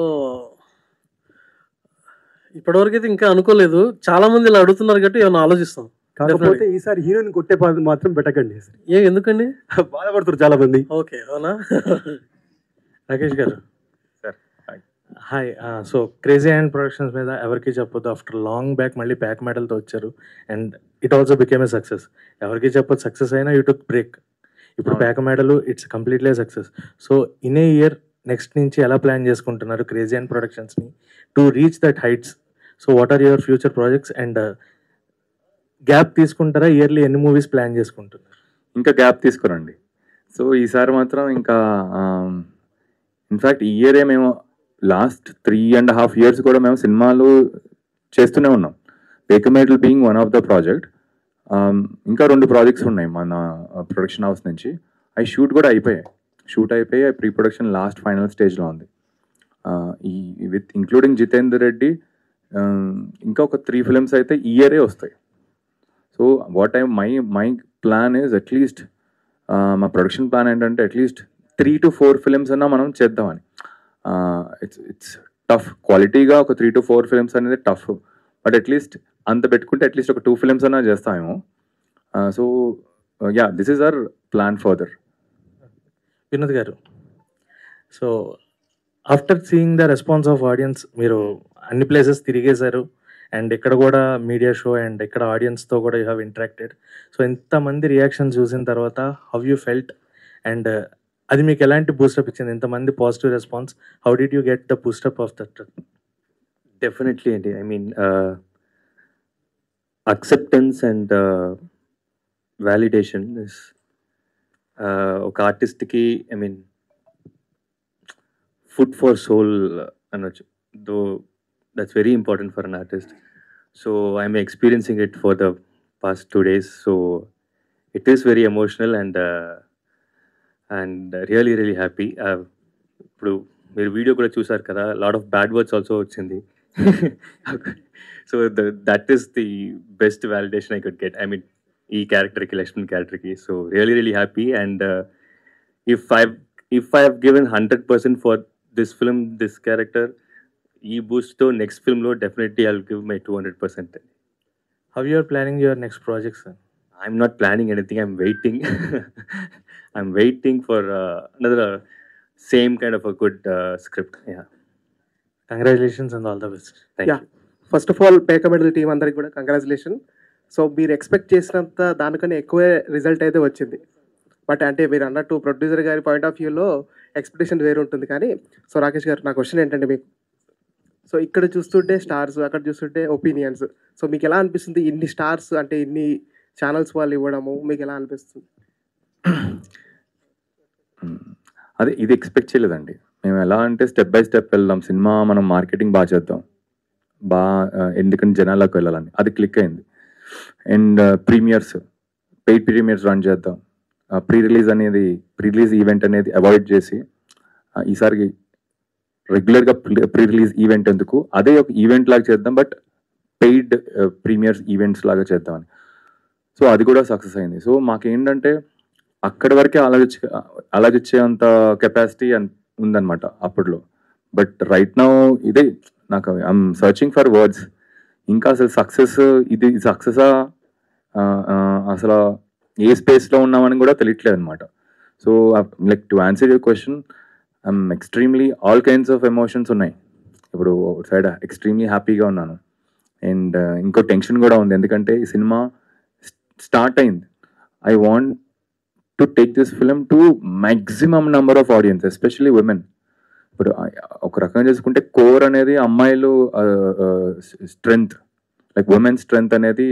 ఇప్పటివరకు అయితే ఇంకా అనుకోలేదు చాలా మంది ఇలా అడుగుతున్నారు కాబట్టి ఏమైనా ఆలోచిస్తాం కాకపోతే ఈసారి హీరోయిన్ కొట్టే పద్ధతి మాత్రం పెట్టకండి ఏ ఎందుకండి బాధపడుతారు చాలా మంది ఓకే అవునా Rakesh garu sir hi so crazy and productions మీద ఎవరికి చెప్పొద్దు ఆఫ్టర్ లాంగ్ బ్యాక్ మళ్ళీ ప్యాక్ మెడల్తో వచ్చారు and it also became a success ఎవరికి చెప్పొద్దు సక్సెస్ అయినా యూ టుక్ బ్రేక్ ఇప్పుడు అవును. Pekamedalu it's completely success so in a year next నుంచి ఎలా ప్లాన్ చేసుకుంటున్నారు క్రేజీ అండ్ ప్రొడక్షన్స్ని to reach that heights so what are your future projects and gap తీసుకుంటారా ఇయర్లీ ఎన్ని మూవీస్ ప్లాన్ చేసుకుంటున్నారు ఇంకా గ్యాప్ తీసుకురండి సో ఈసారి మాత్రం ఇంకా ఇన్ఫ్యాక్ట్ ఈ ఇయరే మేము last three and half years కూడా మేము సినిమాలు చేస్తూనే ఉన్నాం Pekamedalu being one of the project ఇంకా రెండు ప్రాజెక్ట్స్ ఉన్నాయి మన ప్రొడక్షన్ హౌస్ నుంచి అవి షూట్ కూడా అయిపోయాయి షూట్ అయిపోయి ప్రీ ప్రొడక్షన్ లాస్ట్ ఫైనల్ స్టేజ్లో ఉంది Uh, ఈ with including Jitender Reddy um, ఇంకా ఒక త్రీ ఫిలిమ్స్ అయితే ఈ ఇయరే వస్తాయి so what I my my plan is at least మా ప్రొడక్షన్ ప్లాన్ ఏంటంటే at least three to four films అన్నా మనం చేద్దామని ఇట్స్ ఇట్స్ టఫ్ క్వాలిటీగా ఒక త్రీ టు ఫోర్ ఫిలిమ్స్ అనేది టఫ్ బట్ అట్లీస్ట్ అంత పెట్టుకుంటే అట్లీస్ట్ ఒక టూ ఫిలిమ్స్ అన్నా చేస్తామేమో so yeah this is our plan further Vinod garu so after seeing the response of audience మీరు అన్ని ప్లేసెస్ తిరిగేశారు అండ్ ఇక్కడ కూడా మీడియా షో అండ్ ఇక్కడ ఆడియన్స్తో కూడా యూ హ్యావ్ ఇంటరాక్టెడ్ సో ఇంతమంది రియాక్షన్ చూసిన తర్వాత హౌ యూ ఫెల్ట్ అండ్ అది మీకు ఎలాంటి బూస్టప్ ఇచ్చింది ఇంతమంది positive response how did you get the boost up of that definitely అండి I mean acceptance and validation is ఒక ఆర్టిస్ట్కి I mean food for soul అనొచ్చు though that's very important for an artist so I'm experiencing it for the past two days so it is very emotional and and really really happy ఇప్పుడు మీరు వీడియో కూడా చూసారు కదా lot of bad words also వచ్చింది so that is the best validation I could get I mean ఈ క్యారెక్టర్కి లక్ష్మణ్ క్యారెక్టర్కి so really really happy and if I if I have given hundred percent for this film this character ఈ బూస్ట్తో నెక్స్ట్ ఫిల్మ్లో definitely I give my two hundred percent how you are planning your next project sir I'm not planning anything. I'm waiting. I'm waiting for uh, another same kind of a good uh, script. Yeah. Congratulations and all the best Thank Yeah. you. First of all Pekamedalu team అందరికి కూడా కంగ్రాచులేషన్ సో మీరు ఎక్స్పెక్ట్ చేసినంత దానికన్నా ఎక్కువే రిజల్ట్ అయితే వచ్చింది బట్ అంటే మీరు అన్నట్టు ప్రొడ్యూసర్ గారి పాయింట్ ఆఫ్ వ్యూలో ఎక్స్పెక్టేషన్ వేరు ఉంటుంది కానీ సో రాకేష్ గారు నా క్వశ్చన్ ఏంటంటే మీకు సో ఇక్కడ చూస్తుంటే స్టార్స్ అక్కడ చూస్తుంటే ఒపీనియన్స్ సో మీకు ఎలా అనిపిస్తుంది ఇన్ని స్టార్స్ అంటే ఇన్ని ఛానల్స్ వాళ్ళు ఇవ్వడము మీకు ఎలా అనిపిస్తుంది అదే ఇది ఎక్స్పెక్ట్ చేయలేదండి మేము ఎలా అంటే స్టెప్ బై స్టెప్ వెళ్దాం సినిమా మనం మార్కెటింగ్ బాగా చేద్దాం బాగా ఎందుకంటే జనాలకు వెళ్ళాలని అది క్లిక్ అయింది and premieres paid premieres run చేద్దాం ప్రీ రిలీజ్ అనేది ప్రీ రిలీజ్ ఈవెంట్ అనేది అవాయిడ్ చేసి ఆ, ఈసారి రెగ్యులర్గా ప్రీ రిలీజ్ ఈవెంట్ ఎందుకు అదే ఒక ఈవెంట్ లాగా చేద్దాం బట్ పెయిడ్ ప్రీమియర్స్ ఈవెంట్స్ లాగా చేద్దామని సో అది కూడా సక్సెస్ అయింది సో మాకేంటంటే అక్కడి వరకే ఆలోచించ ఆలోచించేంత కెపాసిటీ అన్ ఉందన్నమాట అప్పట్లో బట్ రైట్ నౌ ఇదే నాకు ఐఎమ్ సర్చింగ్ ఫర్ వర్డ్స్ ఇంకా అసలు సక్సెస్ ఇది సక్సెసా అసలు ఏ స్పేస్లో ఉన్నామని కూడా తెలియట్లేదు అనమాట so like to answer your question I'm extremely all kinds of emotions ఉన్నాయి ఇప్పుడు సైడ్ ఎక్స్ట్రీమ్లీ హ్యాపీగా ఉన్నాను అండ్ ఇంకో టెన్షన్ కూడా ఉంది ఎందుకంటే ఈ సినిమా స్టార్ట్ అయింది I want to take this film to maximum number of audience especially women ఇప్పుడు ఆ- ఒక రకంగా చేసుకుంటే కోర్ అనేది అమ్మాయిలు స్ట్రెంగ్త్ లైక్ ఉమెన్ స్ట్రెంగ్త్ అనేది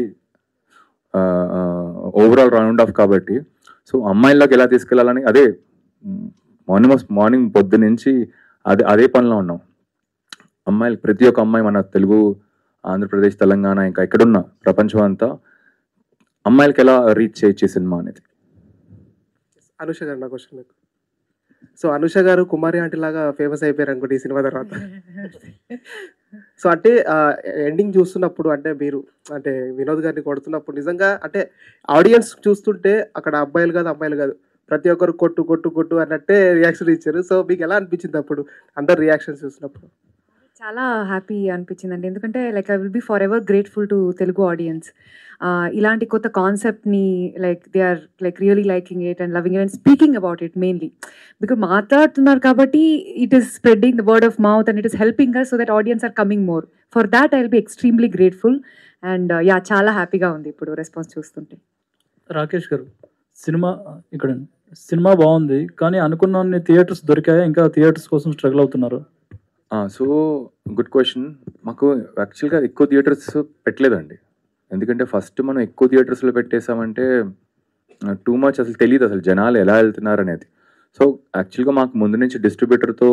ఓవరాల్ రౌండ్ ఆఫ్ కాబట్టి సో అమ్మాయిల్లోకి ఎలా తీసుకెళ్ళాలని అదే మార్నింగ్ మార్నింగ్ పొద్దు నుంచి అదే అదే పనిలో ఉన్నాం అమ్మాయిలు ప్రతి ఒక్క అమ్మాయి మన తెలుగు ఆంధ్రప్రదేశ్ తెలంగాణ ఇంకా ఎక్కడున్నా ప్రపంచం అంతా అమ్మాయిలకి ఎలా రీచ్ చేయొచ్చు ఈ సినిమా అనేది అనుష గారు నా క్వశ్చన్ మీకు సో అనుష గారు కుమారి ఆంటీ లాగా ఫేమస్ అయిపోయారు అనుకోండి ఈ సినిమా తర్వాత సో అంటే ఎండింగ్ చూస్తున్నప్పుడు అంటే మీరు అంటే వినోద్ గారిని కొడుతున్నప్పుడు నిజంగా అంటే ఆడియన్స్ చూస్తుంటే అక్కడ అబ్బాయిలు కాదు అమ్మాయిలు కాదు ప్రతి ఒక్కరు కొట్టు కొట్టు కొట్టు అన్నట్టే రియాక్షన్ ఇచ్చారు సో మీకు ఎలా అనిపించింది అప్పుడు అందరు రియాక్షన్స్ చూసినప్పుడు చాలా హ్యాపీ అనిపించిందండి ఎందుకంటే like I will be forever grateful to Telugu audience ఇలాంటి కొత్త కాన్సెప్ట్ని like they are like really liking it and loving it and speaking about it mainly because మాట్లాడుతున్నారు కాబట్టి it is spreading the word of mouth and it is helping us so that audience are coming more for that I will be extremely grateful and yeah చాలా హ్యాపీగా ఉంది ఇప్పుడు రెస్పాన్స్ చూస్తుంటే రాకేష్ గారు సినిమా ఇక్కడ సినిమా బాగుంది కానీ అనుకున్న థియేటర్స్ దొరికాయా ఇంకా థియేటర్స్ కోసం స్ట్రగుల్ అవుతున్నారు సో గుడ్ క్వశ్చన్ మాకు యాక్చువల్గా ఎక్కువ థియేటర్స్ పెట్టలేదండి ఎందుకంటే ఫస్ట్ మనం ఎక్కువ థియేటర్స్లో పెట్టేసామంటే టూ మచ్ అసలు తెలియదు అసలు జనాలు ఎలా వెళ్తున్నారు అనేది సో యాక్చువల్గా మాకు ముందు నుంచి డిస్ట్రిబ్యూటర్తో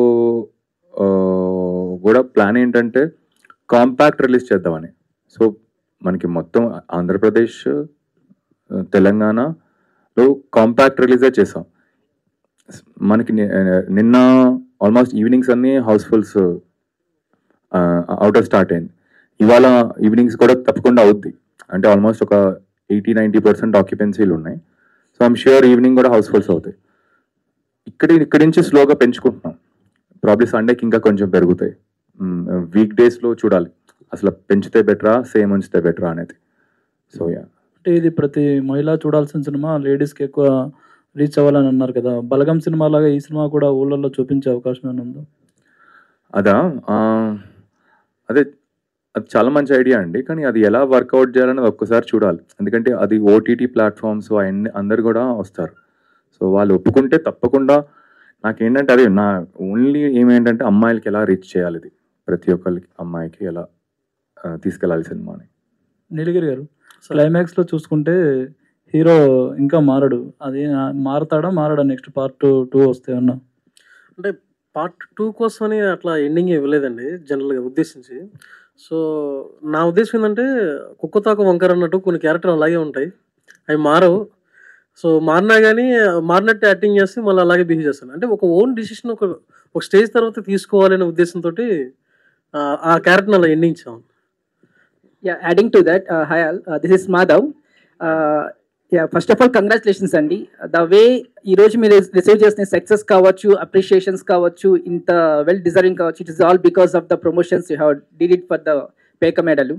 కూడా ప్లాన్ ఏంటంటే కాంపాక్ట్ రిలీజ్ చేద్దామని సో మనకి మొత్తం ఆంధ్రప్రదేశ్ ఆ, తెలంగాణలో కాంపాక్ట్ రిలీజే చేసాం మనకి ని- నిన్న ఆల్మోస్ట్ ఈవినింగ్స్ అన్ని హౌస్ఫుల్స్ అవుట్ ఆఫ్ స్టార్ట్ అయింది ఇవాళ ఈవినింగ్స్ కూడా తప్పకుండా అవుద్ది అంటే ఆల్మోస్ట్ ఒక ఎయిటీ నైంటీ పర్సెంట్ ఆక్యుపెన్సీలు ఉన్నాయి సో ఐమ్ ష్యూర్ ఈవినింగ్ కూడా హౌస్ఫుల్స్ అవుతాయి ఇక్కడ ఇక్కడి నుంచి స్లోగా పెంచుకుంటున్నాం ప్రాబ్లీ సండేకి ఇంకా కొంచెం పెరుగుతాయి వీక్ డేస్లో చూడాలి అసలు పెంచితే బెటరా సేమ్ ఉంచితే బెటరా అనేది సో యా అంటే ఇది ప్రతి మహిళ చూడాల్సిన సినిమా లేడీస్కి ఎక్కువ రీచ్ అవ్వాలని అన్నారు కదా బలగం సినిమా లాగా ఈ సినిమా కూడా ఊళ్ళల్లో చూపించే అవకాశం ఏమైనా ఉందా అదా ఆ, అదే అది చాలా మంచి ఐడియా అండి కానీ అది ఎలా వర్కౌట్ చేయాలనేది ఒక్కసారి చూడాలి ఎందుకంటే అది ఓటీటీ ప్లాట్ఫామ్స్ అవన్నీ అందరు కూడా వస్తారు సో వాళ్ళు ఒప్పుకుంటే తప్పకుండా నాకేంటంటే అదే నా ఓన్లీ ఏమేంటంటే అమ్మాయిలకి ఎలా రీచ్ చేయాలి ఇది ప్రతి ఒక్కరికి అమ్మాయికి ఎలా ఆ, తీసుకెళ్ళాలి సినిమాని నీలగిరి గారు క్లైమాక్స్ లో చూసుకుంటే హీరో ఇంకా మారడు అది ఆ- మారతాడా మారడా నెక్స్ట్ పార్ట్ టూ వస్తే అన్నా అంటే పార్ట్ టూ కోసమని అట్లా ఎండింగ్ ఇవ్వలేదండి జనరల్గా ఉద్దేశించి సో నా ఉద్దేశం ఏంటంటే కుక్కతాకు వంకర అన్నట్టు కొన్ని క్యారెక్టర్ అలాగే ఉంటాయి అవి మారవు సో మారినా కానీ మారినట్టు యాక్టింగ్ చేస్తే మళ్ళీ అలాగే బిహేవ్ చేస్తాను అంటే ఒక ఓన్ డిసిషన్ ఒక ఒక స్టేజ్ తర్వాత తీసుకోవాలనే ఉద్దేశంతో ఆ క్యారెక్టర్ అలా ఎండింగ్ ఇచ్చాము Yeah, adding to that, uh, hi all, uh, this is Madhav. Uh, yeah, first of all, congratulations అండి ద వే ఈ రోజు మీరు రిసీవ్ చేసిన సక్సెస్ కావచ్చు అప్రిషియేషన్స్ కావచ్చు ఇంత వెల్ డిజర్వింగ్ కావచ్చు it is all because of the promotions you have did it for the Peka Medal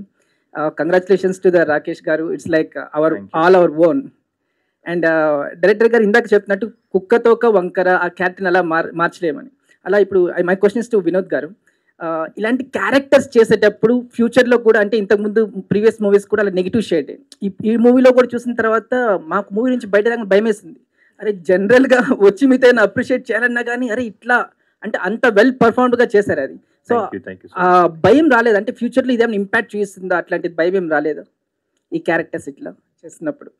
congratulations to the Rakesh garu it's like our all our own and director గారు ఇందాక చెప్పినట్టు కుక్కతోక వంకర ఆ క్యారెక్టర్ని అలా మార్ మార్చలేమని అలా ఇప్పుడు మై క్వశ్చన్స్ టు వినోద్ గారు Uh, ఇలాంటి క్యారెక్టర్స్ చేసేటప్పుడు ఫ్యూచర్లో కూడా అంటే ఇంతకుముందు ప్రీవియస్ మూవీస్ కూడా అలా నెగిటివ్ షేడ్ ఈ ఈ మూవీలో కూడా చూసిన తర్వాత మాకు మూవీ నుంచి బయట రాగానే భయం వేసింది అరే జనరల్గా వచ్చి మీతో అప్రిషియేట్ చేయాలన్నా కానీ అరే ఇట్లా అంటే అంత వెల్ పర్ఫార్మ్డ్గా చేశారు అది so Thank you, thank you so ఆ భయం రాలేదు అంటే ఫ్యూచర్లో ఇదేమైనా ఇంపాక్ట్ చూస్తుందా అట్లాంటి భయం ఏం రాలేదు ఈ క్యారెక్టర్స్ ఇట్లా చేస్తున్నప్పుడు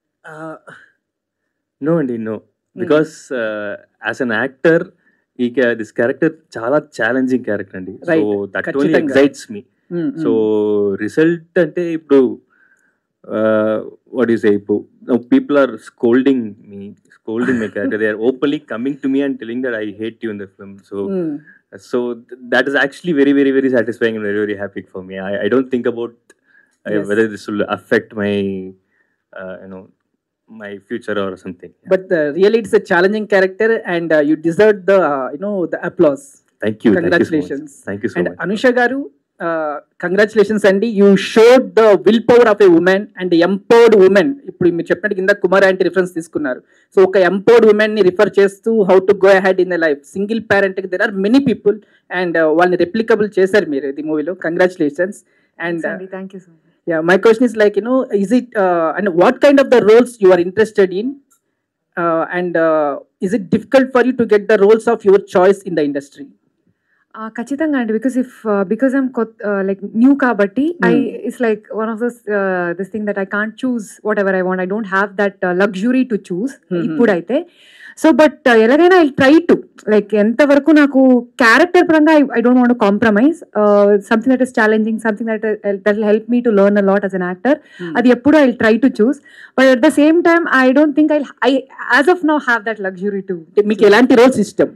నో అండి no because as an actor ఈ దిస్ క్యారెక్టర్ చాలా ఛాలెంజింగ్ క్యారెక్టర్ అండి సో Right. దట్ ఓన్లీ ఖచ్చితంగా. Excites me Mm, so result అంటే ఇప్పుడు వాట్ ఈస్ ఇప్పుడు people are scolding me scolding my character they are openly coming to me and telling that I hate you in the film so Mm. So that is actually very very very satisfying and very very happy for me I I don't think about Yes. Whether this will affect my you know my future or something but really it's a challenging character and you deserve the you know the applause thank you congratulations thank you so and much Anusha garu congratulations అండి you showed the will power of a women and empowered women ఇప్పుడు మీరు చెప్పినట్టు కింద కుమార్ ఆంటీ రిఫరెన్స్ తీసుకున్నారు సో ఒక ఎంపవర్డ్ ఉమెన్ ని రిఫర్ చేస్తూ how to go ahead in the life single parent there are many people and వాళ్ళని రెప్లికబుల్ చేశారు మీరు ఈ మూవీలో congratulations and thank you so much yeah my question is like you know is it uh, and what kind of the roles you are interested in uh, and uh, is it difficult for you to get the roles of your choice in the industry ఆ, ఖచ్చితంగా అండి బికాస్ ఇఫ్ బికాస్ ఐమ్ కొత్త లైక్ న్యూ కాబట్టి I it's like one of those this thing that I can't choose whatever I want I don't have that luxury to choose Mhm. ఇప్పుడైతే సో బట్ ఎలాగైనా ఐ ట్రై టు లైక్ ఎంతవరకు నాకు క్యారెక్టర్ పరంగా I don't want compromise something that is challenging something that that help me to learn a lot as an actor అది ఎప్పుడు I try to choose but at the same time I don't think I I as of now have that luxury to మీకు ఎలాంటి రోల్స్ ఇష్టం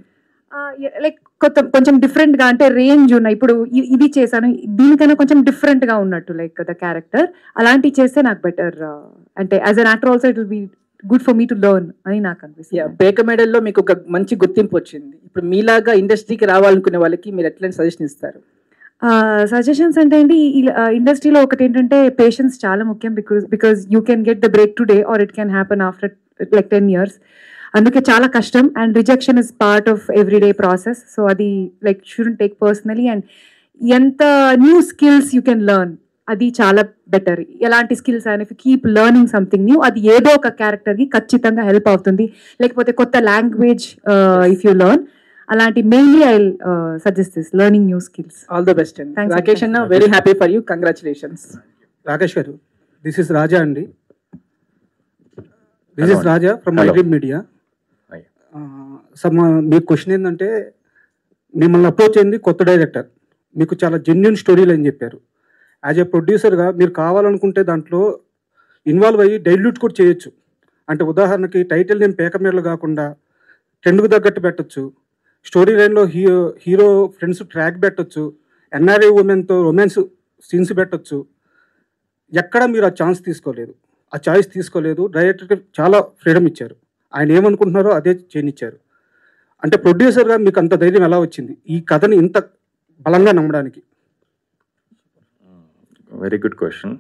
లైక్ కొత్త కొంచెం డిఫరెంట్ గా అంటే రేంజ్ ఉన్నాయి ఇప్పుడు ఇ- ఇది చేశాను దీనికైనా కొంచెం డిఫరెంట్ గా ఉన్నట్టు లైక్ ద క్యారెక్టర్ అలాంటివి చేస్తే నాకు బెటర్ అంటే as an actor also it will be good for me to learn అని నాకు అనిపిస్తుంది Yeah, పేక మెడల్లో మీకు ఒక మంచి గుర్తింపు వచ్చింది ఇప్పుడు మీలాగా ఇండస్ట్రీకి రావాలనుకునే వాళ్ళకి మీరు ఎట్లాంటి సజెషన్ ఇస్తారు సజెషన్స్ అంటే అండి ఇండస్ట్రీలో ఒకటి ఏంటంటే పేషెన్స్ చాలా ముఖ్యం because because you can get the break today or it can happen after like ten years అందుకే చాలా కష్టం and rejection is part of everyday process so అది like shouldn't take personally and ఎంత new skills you can learn అది చాలా బెటర్ ఎలాంటి స్కిల్స్ అయినా if keep learning something new అది ఏదో ఒక క్యారెక్టర్కి ఖచ్చితంగా హెల్ప్ అవుతుంది లేకపోతే కొత్త లాంగ్వేజ్ ఇఫ్ యూ లెర్న్ అలాంటి mainly I suggest this learning new skills all the best అండి Thanks, రాకేష్ అన్న thanks. Very happy for you congratulations Rakesh garu this is Raja అండి this is Hello. Raja from Hello. My green media Hi. Sir మా మీ క్వశ్చన్ ఏంటంటే మిమ్మల్ని అప్రోచ్ అయింది కొత్త డైరెక్టర్ మీకు చాలా జెన్యున్ స్టోరీలు అని చెప్పారు యాజ్ ఏ ప్రొడ్యూసర్గా మీరు కావాలనుకుంటే దాంట్లో ఇన్వాల్వ్ అయ్యి డైల్యూట్ కూడా చేయొచ్చు అంటే ఉదాహరణకి టైటిల్ నేమ్ పేకమేళ్ళు కాకుండా ట్రెండ్కు తగ్గట్టు పెట్టొచ్చు స్టోరీ లైన్లో హీరో హీరో ఫ్రెండ్స్ ట్రాక్ పెట్టొచ్చు ఎన్ఆర్ఐ ఉమెన్తో రొమాన్స్ సీన్స్ పెట్టొచ్చు ఎక్కడ మీరు ఆ ఛాన్స్ తీసుకోలేదు ఆ చాయిస్ తీసుకోలేదు డైరెక్టర్కి చాలా ఫ్రీడమ్ ఇచ్చారు ఆయన ఏమనుకుంటున్నారో అదే చేయనిచ్చారు అంటే ప్రొడ్యూసర్గా మీకు అంత ధైర్యం ఎలా వచ్చింది ఈ కథని ఇంత బలంగా నమ్మడానికి వెరీ గుడ్ క్వశ్చన్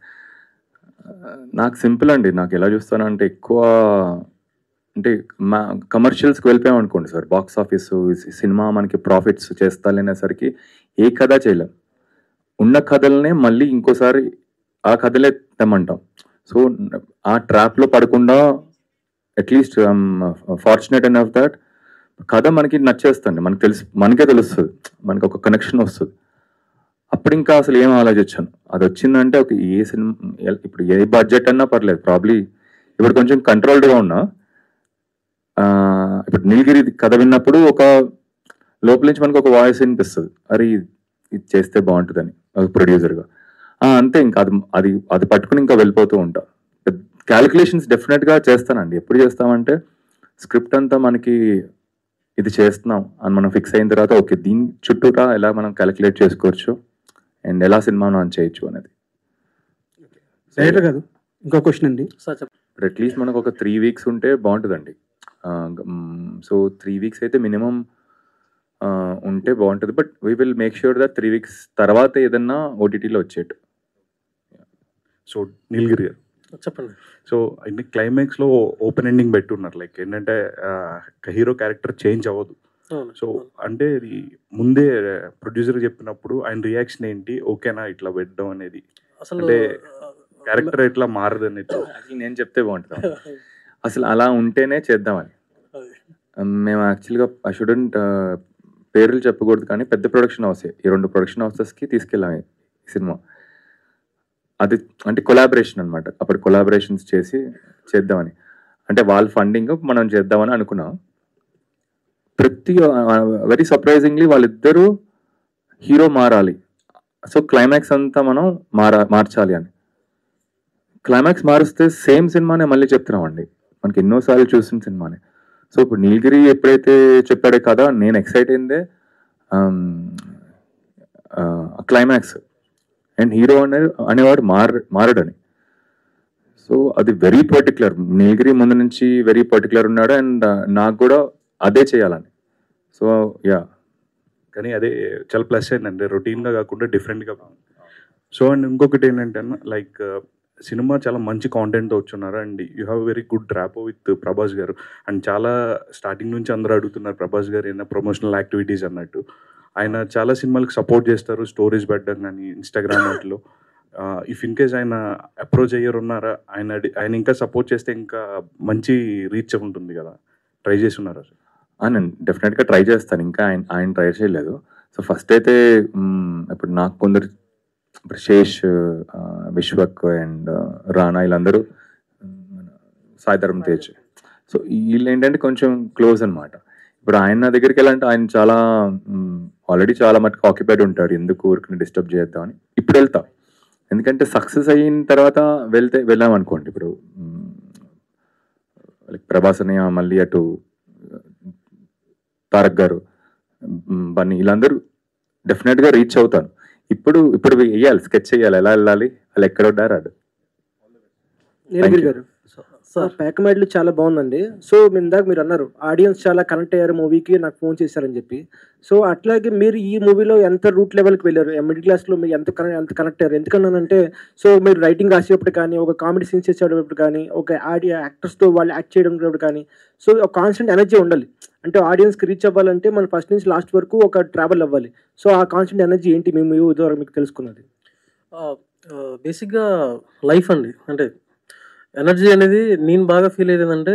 నాకు సింపుల్ అండి నాకు ఎలా చూస్తానంటే ఎక్కువ అంటే మా కమర్షియల్స్కి వెళ్ళిపోయాం అనుకోండి సార్ బాక్స్ ఆఫీస్ సినిమా మనకి ప్రాఫిట్స్ చేస్తాలనేసరికి ఏ కథ చేయలేం ఉన్న కథలనే మళ్ళీ ఇంకోసారి ఆ కథలే తెమ్మంటాం సో ఆ ట్రాప్లో పడకుండా at least fortunate and of that కథ మనకి నచ్చేస్తుంది మనకి తెలుసు మనకే తెలుస్తుంది మనకి ఒక కనెక్షన్ వస్తుంది అప్పుడు ఇంకా అసలు ఏం ఆలోచించాను అది వచ్చిందంటే ఒక ఏ సినిమా ఇప్పుడు ఏ బడ్జెట్ అన్నా పర్లేదు ప్రాబ్లీ ఇప్పుడు కొంచెం కంట్రోల్డ్గా ఉన్నా ఆ, ఇప్పుడు నీలగిరి కథ విన్నప్పుడు ఒక లోపల నుంచి మనకు ఒక వాయిస్ వినిపిస్తుంది అరే ఇది ఇది చేస్తే బాగుంటుందని ప్రొడ్యూసర్గా అంతే ఇంకా అది అది అది పట్టుకుని ఇంకా వెళ్ళిపోతూ ఉంటా క్యాలిక్యులేషన్స్ డెఫినెట్గా చేస్తానండి ఎప్పుడు చేస్తామంటే స్క్రిప్ట్ అంతా మనకి ఇది చేస్తున్నాం అని మనం ఫిక్స్ అయిన తర్వాత ఓకే దీని చుట్టూరా ఎలా మనం క్యాలిక్యులేట్ చేసుకోవచ్చు అండ్ ఎలా సినిమాను ఆన్ చేయొచ్చు అనేది డైరెక్టర్ కాదు ఇంకో క్వశ్చన్ అండి ఇప్పుడు అట్లీస్ట్ మనకు ఒక త్రీ వీక్స్ ఉంటే బాగుంటుందండి సో త్రీ వీక్స్ అయితే మినిమం ఉంటే బాగుంటుంది but we will make sure that three weeks తర్వాత ఏదన్నా ఓటీటీలో వచ్చేట్టు సో నీలగిరి గారు చెప్పండి సో అన్ని క్లైమాక్స్లో ఓపెన్ ఎండింగ్ పెట్టున్నారు లైక్ ఏంటంటే హీరో క్యారెక్టర్ చేంజ్ అవ్వదు అవును. సో అంటే ఇది ముందే ప్రొడ్యూసర్ చెప్పినప్పుడు ఆయన రియాక్షన్ ఏంటి ఓకేనా ఇట్లా పెట్టడం అనేది అసలు అంటే క్యారెక్టర్ ఎట్లా మారదు అనేది Actually నేను చెప్తే బాగుంటుంది అసలు అలా ఉంటేనే చేద్దామని మేము యాక్చువల్గా ఐ షుడెంట్ పేర్లు చెప్పకూడదు కానీ పెద్ద ప్రొడక్షన్ హౌస్ ఈ రెండు ప్రొడక్షన్ హౌసెస్కి తీసుకెళ్ళాము ఈ సినిమా అది అంటే కొలాబరేషన్ అనమాట అప్పుడు కొలాబరేషన్స్ చేసి చేద్దామని అంటే వాళ్ళ ఫండింగ్ మనం చేద్దామని అనుకున్నాం ప్రతి వెరీ సర్ప్రైజింగ్లీ వాళ్ళిద్దరూ హీరో మారాలి సో క్లైమాక్స్ అంతా మనం మారా మార్చాలి అని క్లైమాక్స్ మారుస్తే సేమ్ సినిమానే మళ్ళీ చెప్తున్నామండి మనకి ఎన్నోసార్లు చూసిన సినిమానే సో ఇప్పుడు నీలగిరి ఎప్పుడైతే చెప్పాడో కదా నేను ఎక్సైట్ అయిందే క్లైమాక్స్ అండ్ హీరో అనే అనేవాడు మార మారడని సో అది వెరీ పర్టికులర్ నీలగిరి ముందు నుంచి వెరీ పర్టికులర్ ఉన్నాడు అండ్ నాకు కూడా అదే చేయాలని సో యా కానీ అదే చాలా ప్లస్ అయిందండి రొటీన్గా కాకుండా డిఫరెంట్గా సో అండ్ ఇంకొకటి ఏంటంటే లైక్ సినిమా చాలా మంచి కాంటెంట్ వచ్చున్నారు and you have very good rapport with Prabhas garu and చాలా స్టార్టింగ్ నుంచి అందరూ అడుగుతున్నారు ప్రభాస్ గారు ఏమైనా ప్రమోషనల్ యాక్టివిటీస్ అన్నట్టు ఆయన చాలా సినిమాలకు సపోర్ట్ చేస్తారు స్టోరీస్ పెట్టడం కానీ ఇన్స్టాగ్రామ్ వాటిలో ఇఫ్ ఇన్ కేస్ ఆయన అప్రోచ్ అయ్యారు ఉన్నారా ఆయన అడి- ఆయన ఇంకా సపోర్ట్ చేస్తే ఇంకా మంచి రీచ్ ఉంటుంది కదా ట్రై చేసి ఉన్నారా నేను డెఫినెట్గా ట్రై చేస్తాను ఇంకా ఆయన ఆయన ట్రై చేయలేదు సో ఫస్ట్ అయితే మ్, ఇప్పుడు నాకు కొందరు ఇప్పుడు శేష్ ఆ, విశ్వక్ అండ్ రానా వీళ్ళందరూ మ్, సాయిధరం తేజ్ సో వీళ్ళు ఏంటంటే కొంచెం క్లోజ్ అన్నమాట ఇప్పుడు ఆయన నా దగ్గరికి వెళ్ళాలంటే ఆయన చాలా ఆల్రెడీ చాలా మటుకు ఆక్యుపైడ్ ఉంటాడు ఎందుకు ఊరికి డిస్టర్బ్ చేద్దామని ఇప్పుడు వెళ్తా ఎందుకంటే సక్సెస్ అయిన తర్వాత వెళ్తే వెళ్ళాం అనుకోండి ఇప్పుడు లైక్ ప్రభాస్ అని మళ్ళీ అటు తారక్ గారు మ్, బన్నీ వీళ్ళందరూ డెఫినెట్గా రీచ్ అవుతాను ఇప్పుడు ఇప్పుడు వేయాలి స్కెచ్ చేయాలి ఎలా వెళ్ళాలి వాళ్ళు ఎక్కడ ఉంటారు అది నీలగిరి గారు ప్యాకమేడ్లు చాలా బాగుందండి సో మీ ఇందాక మీరు అన్నారు ఆడియన్స్ చాలా కనెక్ట్ అయ్యారు మూవీకి నాకు ఫోన్ చేశారని చెప్పి సో అట్లాగే మీరు ఈ మూవీలో ఎంత రూట్ లెవెల్కి వెళ్ళారు మిడిల్ క్లాస్లో మీరు ఎంత కనెక్ట్ ఎంత కనెక్ట్ అయ్యారు ఎందుకన్నానంటే సో మీరు రైటింగ్ రాసేటప్పుడు కానీ ఒక కామెడీ సీన్స్ చేసేటప్పుడు కానీ ఒక ఆడియో యాక్టర్స్తో వాళ్ళు యాక్ట్ చేయడం కానీ సో ఒక కాన్స్టెంట్ ఎనర్జీ ఉండాలి అంటే ఆడియన్స్కి రీచ్ అవ్వాలంటే మనం ఫస్ట్ నుంచి లాస్ట్ వరకు ఒక ట్రావెల్ అవ్వాలి సో ఆ కాన్స్టెంట్ ఎనర్జీ ఏంటి మేము ఈ ద్వారా మీకు తెలుసుకున్నది బేసిక్గా లైఫ్ అండి అంటే ఎనర్జీ అనేది నేను బాగా ఫీల్ అయ్యేది ఏంటంటే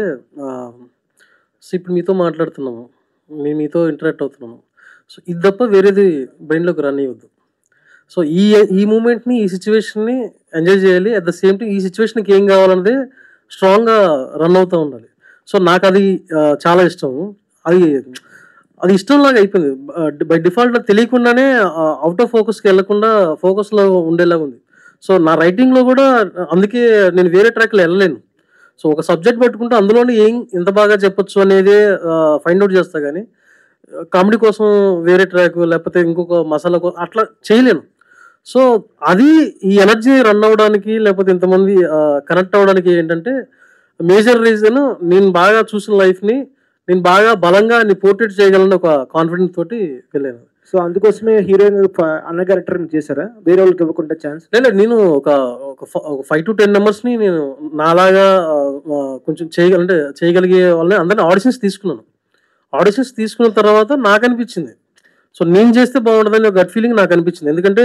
సో ఇప్పుడు మీతో మాట్లాడుతున్నాము మేము మీతో ఇంటరాక్ట్ అవుతున్నాము సో ఇది తప్ప వేరేది బ్రెయిన్లోకి రన్ అయ్యొద్దు సో ఈ ఈ మూమెంట్ని ఈ సిచ్యువేషన్ని ఎంజాయ్ చేయాలి అట్ ద సేమ్ టైం ఈ సిచ్యువేషన్కి ఏం కావాలన్నది స్ట్రాంగ్గా రన్ అవుతూ ఉండాలి సో నాకు అది ఆ, చాలా ఇష్టం అది అది ఇష్టంలాగా అయిపోయింది బై డిఫాల్ట్ నాకు తెలియకుండానే అవుట్ ఆఫ్ ఫోకస్కి వెళ్ళకుండా ఫోకస్లో ఉండేలాగా ఉంది సో నా రైటింగ్లో కూడా అందుకే నేను వేరే ట్రాక్లో వెళ్ళలేను సో ఒక సబ్జెక్ట్ పెట్టుకుంటే అందులోనే ఏం ఎంత బాగా చెప్పొచ్చు అనేది ఫైండ్ అవుట్ చేస్తా కానీ కామెడీ కోసం వేరే ట్రాక్ లేకపోతే ఇంకొక మసాలా కోసం అట్లా చేయలేను సో అది ఈ ఎనర్జీ రన్ అవ్వడానికి లేకపోతే ఇంతమంది కనెక్ట్ అవ్వడానికి ఏంటంటే మేజర్ రీజన్ నేను బాగా చూసిన లైఫ్ని నేను బాగా బలంగా నీ పోర్ట్రేట్ చేయగలను ఒక కాన్ఫిడెన్స్ తోటి వెళ్ళాను సో అందుకోసమే హీరోయిన్ అన్న క్యారెక్టర్ చేశారా వేరే వాళ్ళకి ఇవ్వకుండా ఛాన్స్ లేదు నేను ఒక ఒక ఫైవ్ టు టెన్ మెంబర్స్ని నేను నాలాగా ఆ, ఆ, కొంచెం చేయగల అంటే చేయగలిగే వాళ్ళని అందరిని ఆడిషన్స్ తీసుకున్నాను ఆడిషన్స్ తీసుకున్న తర్వాత నాకు అనిపించింది సో నేను చేస్తే బాగుంటుందని ఒక గట్ ఫీలింగ్ నాకు అనిపించింది ఎందుకంటే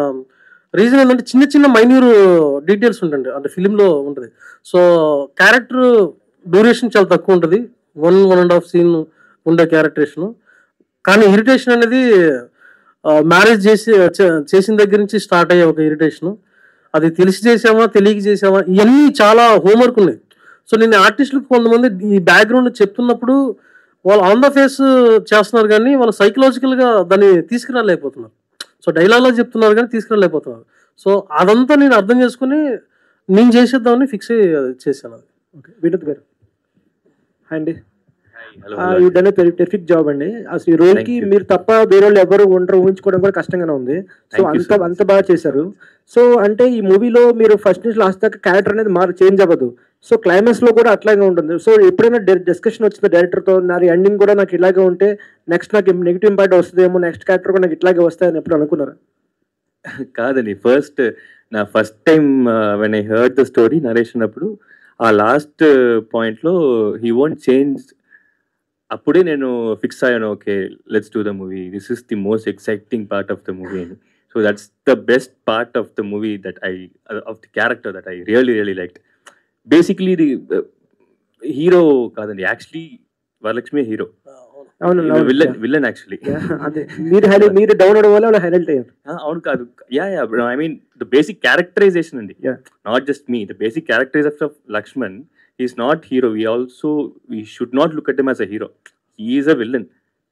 రీజన్ ఏంటంటే చిన్న చిన్న మైన్యూర్ డీటెయిల్స్ ఉంటుంది అంటే ఫిలింలో ఉంటుంది సో క్యారెక్టర్ డ్యూరేషన్ చాలా తక్కువ ఉంటుంది one one and half scene ఉండే క్యారెక్టరేషన్ కానీ ఇరిటేషన్ అనేది మ్యారేజ్ చేసి చే- చేసిన దగ్గర నుంచి స్టార్ట్ అయ్యే ఒక ఇరిటేషన్ అది తెలిసి చేసామా తెలియక చేసామా ఇవన్నీ చాలా హోంవర్క్ ఉన్నాయి సో నేను ఆర్టిస్టులకు కొంతమంది ఈ బ్యాక్గ్రౌండ్ చెప్తున్నప్పుడు వాళ్ళు ఆన్ ద ఫేస్ చేస్తున్నారు కానీ వాళ్ళు సైకలాజికల్గా దాన్ని తీసుకురాలేకపోతున్నారు సో డైలాగ్లో చెప్తున్నారు కానీ తీసుకురాలేకపోతున్నారు సో అదంతా నేను అర్థం చేసుకుని నేను చేసేద్దామని ఫిక్స్ అయ్యి చేశాను అది వినోద్ గారు హాయ్ అండి hello, you done terrific job అండి అసలు ఈ రోల్ కి మీరు తప్ప వేరే వాళ్ళు ఎవరు ఉండరు ఊహించుకోవడం కూడా కష్టంగానే ఉంది సో Thank you అంత so much. అంత బాగా చేశారు సో అంటే ఈ మూవీలో మీరు ఫస్ట్ నుంచి లాస్ట్ దాకా క్యారెక్టర్ అనేది మారు చేంజ్ అవ్వదు సో క్లైమాక్స్ లో కూడా అట్లాగే ఉంటుంది సో ఎప్పుడైనా డిస్కషన్ వచ్చింది డైరెక్టర్ తో నా ఎండింగ్ కూడా నాకు ఇలాగే ఉంటే నెక్స్ట్ నాకు నెగిటివ్ ఇంపాక్ట్ వస్తుందేమో నెక్స్ట్ క్యారెక్టర్ కూడా నాకు ఇట్లాగే వస్తాయని ఎప్పుడు అనుకున్నారు కాదండి ఫస్ట్ నా first time when I heard the story narration అప్పుడు ఆ లాస్ట్ పాయింట్లో హీ వోంట్ చేంజ్ అప్పుడే నేను ఫిక్స్ అయ్యాను okay let's do the movie this is the most exciting part of the movie అని so that's the best part of the movie that I of the character that I really really like basically the hero కాదండి యాక్చువల్లీ వరలక్ష్మి హీరో అవునండి, అవును. విల్లన్ విల్లన్ యాక్చువల్లీ అదే మీరు హైలైట్ మీరు డౌన్ అవడం వల్ల హైలైట్ అయ్యారు అవును కాదు yeah yeah I mean the basic characterisation అండి not just me the basic characterisation of Lakshman is not hero we also we should not look at him as a hero is a villain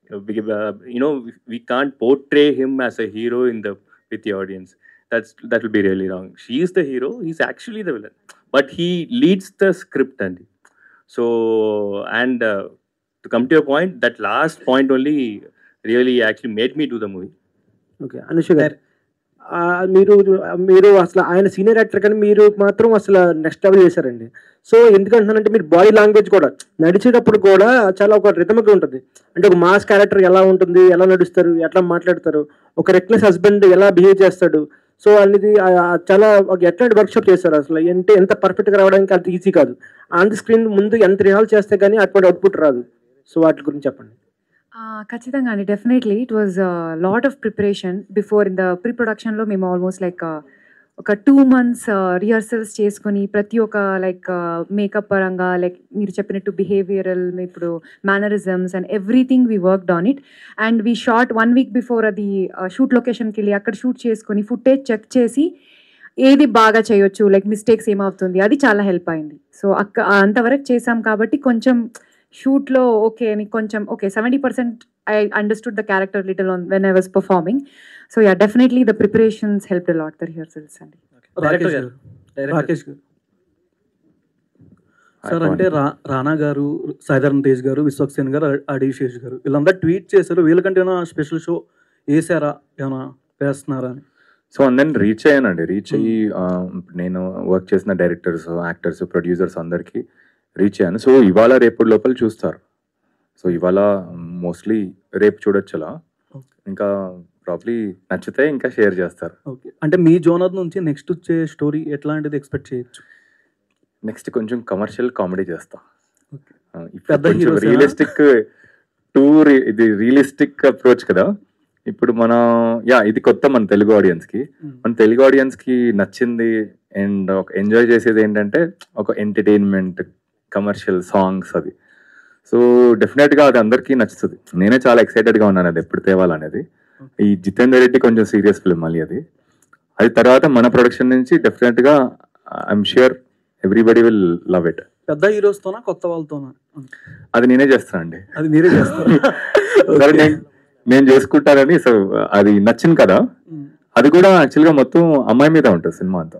you know we can't portray him as a hero in the with the audience that's that will be really wrong she is the hero is actually the villain but he leads the script అండి so and to come to your point that last point only really actually made me do the movie okay Anusha garu ఆ, మీరు మీరు అసలు ఆయన సీనియర్ యాక్టర్ కానీ మీరు మాత్రం అసలు నెక్స్ట్ లెవెల్ చేశారండి సో ఎందుకంటున్నానంటే మీరు బాడీ లాంగ్వేజ్ కూడా నడిచేటప్పుడు కూడా చాలా ఒక రిథమిక్ ఉంటుంది అంటే ఒక మాస్ క్యారెక్టర్ ఎలా ఉంటుంది ఎలా నడుస్తారు ఎట్లా మాట్లాడతారు ఒక రెక్లెస్ హస్బెండ్ ఎలా బిహేవ్ చేస్తాడు సో అనేది ఆ, ఆ, చాలా ఒక ఎట్లాంటి వర్క్షాప్ చేస్తారు అసలు అంటే ఎంత పర్ఫెక్ట్గా రావడానికి అంత ఈజీ కాదు ఆన్ ది స్క్రీన్ ముందు ఎంత రిహాల్ చేస్తే కానీ అటువంటి అవుట్పుట్ రాదు సో వాటి గురించి చెప్పండి ఆ, ఖచ్చితంగా అండి definitely it was lot of preparation before in the pre ప్రొడక్షన్లో మేము ఆల్మోస్ట్ లైక్ ఒక టూ మంత్స్ రిహర్సల్స్ చేసుకొని ప్రతి ఒక్క లైక్ మేకప్ పరంగా లైక్ మీరు చెప్పినట్టు బిహేవియరల్ ఇప్పుడు mannerisms and everything we worked on it and we shot one week before అది షూట్ లొకేషన్కి వెళ్ళి అక్కడ షూట్ చేసుకొని ఫుటేజ్ చెక్ చేసి ఏది బాగా చేయొచ్చు లైక్ మిస్టేక్స్ ఏమవుతుంది అది చాలా హెల్ప్ అయింది సో అక్క అంతవరకు చేసాం కాబట్టి కొంచెం షూట్లో ఓకే అని కొంచెం okay seventy percent I understood the character little on when I was performing so yeah definitely the preparations help lot the rehearsals అండి రాకేష్ గారు రాకేష్ గారు సార్ అంటే రా రానా గారు సాధారణ తేజ్ గారు విశ్వక్సేన్ గారు అడిశేష్ గారు వీళ్ళందరూ ట్వీట్ చేశారు వీళ్ళకంటే ఏమైనా స్పెషల్ షో వేసారా ఏమైనా వేస్తున్నారా అని సో అందరిని రీచ్ అయ్యానండి రీచ్ అయ్యి ఆ, నేను వర్క్ చేసిన డైరెక్టర్స్ యాక్టర్స్ ప్రొడ్యూసర్స్ అందరికీ రీచ్ అయ్యాను సో ఇవాళ రేపు లోపల చూస్తారు సో ఇవాళ మోస్ట్లీ రేపు చూడొచ్చు అలా ఇంకా ప్రాబ్లీ నచ్చితే ఇంకా షేర్ చేస్తారు ఓకే అంటే మీ జోనర్ నుంచి నెక్స్ట్ వచ్చే స్టోరీ ఎట్లాంటిది ఎక్స్పెక్ట్ చేయొచ్చు నెక్స్ట్ కొంచెం కమర్షియల్ కామెడీ చేస్తా ఆ, ఇప్పుడు పెద్ద కొంచెం heroes ఆ? రియలిస్టిక్ టూ ఇది రియలిస్టిక్ అప్రోచ్ కదా ఇప్పుడు మన యా ఇది కొత్త మన తెలుగు ఆడియన్స్ కి మన తెలుగు ఆడియన్స్ కి నచ్చింది అండ్ ఒక ఎంజాయ్ చేసేది ఏంటంటే ఒక ఎంటర్టైన్మెంట్ కమర్షియల్ సాంగ్స్ అది సో డెఫినెట్ గా అది అందరికీ నచ్చుతుంది నేనే చాలా ఎక్సైటెడ్ గా ఉన్నాను అది ఎప్పుడు తేవాలనేది ఈ జితేందర్ రెడ్డి కొంచెం సీరియస్ ఫిల్మ్ మళ్ళీ అది అది తర్వాత మన ప్రొడక్షన్ నుంచి డెఫినెట్ గా I'm sure everybody will love it పెద్ద హీరోస్ తోనా కొత్త వాళ్ళతోనా అది నేనే చేస్తాను అండి అది మీరే చేస్తారు సరే నేను నేను చేసుకుంటానని సో అది నచ్చింది కదా అది కూడా యాక్చువల్ గా మొత్తం అమ్మాయి మీద ఉంటుంది సినిమా అంతా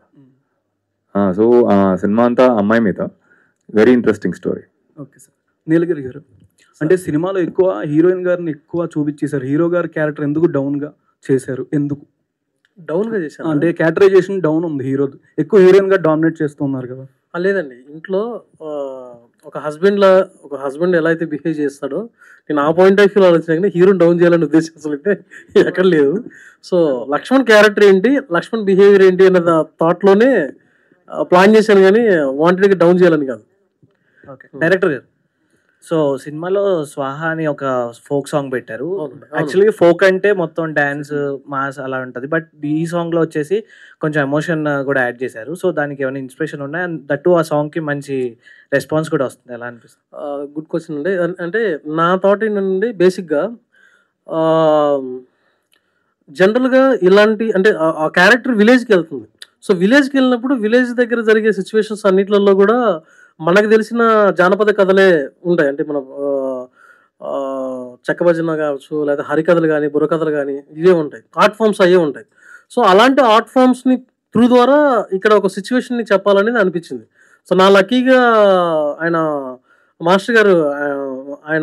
సో ఆ సినిమా అంతా అమ్మాయి మీద very interesting story okay sir Neelagiri garu అంటే సినిమాలో ఎక్కువ హీరోయిన్ గారిని ఎక్కువ చూపించేశారు హీరో గారి క్యారెక్టర్ ఎందుకు డౌన్ గా చేశారు ఎందుకు డౌన్ గా చేశారు అంటే క్యారెక్టరైజేషన్ డౌన్ ఉంది హీరో ఎక్కువ హీరోయిన్ గా డామినేట్ చేస్తున్నారు కదా ఆ, లేదండి ఇంట్లో ఆ, ఒక హస్బెండ్ లా ఒక హస్బెండ్ ఎలా అయితే బిహేవ్ చేస్తాడో నేను ఆ పాయింట్ ఆఫ్ వ్యూ ఆలోచన కానీ హీరోని డౌన్ చేయాలని ఉద్దేశం అసలు అయితే ఎక్కడ లేదు సో లక్ష్మణ్ క్యారెక్టర్ ఏంటి లక్ష్మణ్ బిహేవియర్ ఏంటి అన్న థాట్ లోనే ప్లాన్ చేశాను కానీ వాంటెడ్ డౌన్ చేయాలని కాదు డైరెక్టర్ గారు సో సినిమాలో స్వాహ అని ఒక ఫోక్ సాంగ్ పెట్టారు అవును. యాక్చువల్లీ ఫోక్ అంటే మొత్తం డాన్స్ మాస్ అలా ఉంటది బట్ ఈ సాంగ్ లో వచ్చేసి కొంచెం ఎమోషన్ కూడా యాడ్ చేశారు సో దానికి ఏమైనా ఇన్స్పిరేషన్ ఉన్నాయి అండ్ దట్టు ఆ సాంగ్ కి మంచి రెస్పాన్స్ కూడా వస్తుంది ఎలా అనిపిస్తుంది గుడ్ క్వశ్చన్ అండి అన్- అంటే నా థాట్ ఏంటంటే బేసిక్గా జనరల్గా ఇలాంటి అంటే ఆ- ఆ క్యారెక్టర్ విలేజ్కి వెళ్తుంది సో విలేజ్కి వెళ్ళినప్పుడు విలేజ్ దగ్గర జరిగే సిచ్యువేషన్స్ అన్నిట్లలో కూడా మనకు తెలిసిన జానపద కథలే ఉంటాయి అంటే మన ఆ, ఆ, చెక్క భజన కావచ్చు లేదా హరికథలు కానీ బుర్రకథలు కానీ ఇవే ఉంటాయి ఆర్ట్ ఫామ్స్ అయ్యే ఉంటాయి సో అలాంటి ఆర్ట్ ఫామ్స్ని త్రూ ద్వారా ఇక్కడ ఒక సిచ్యువేషన్ని చెప్పాలనేది అనిపించింది సో నా లక్కీగా ఆయన మాస్టర్ గారు ఆ- ఆయన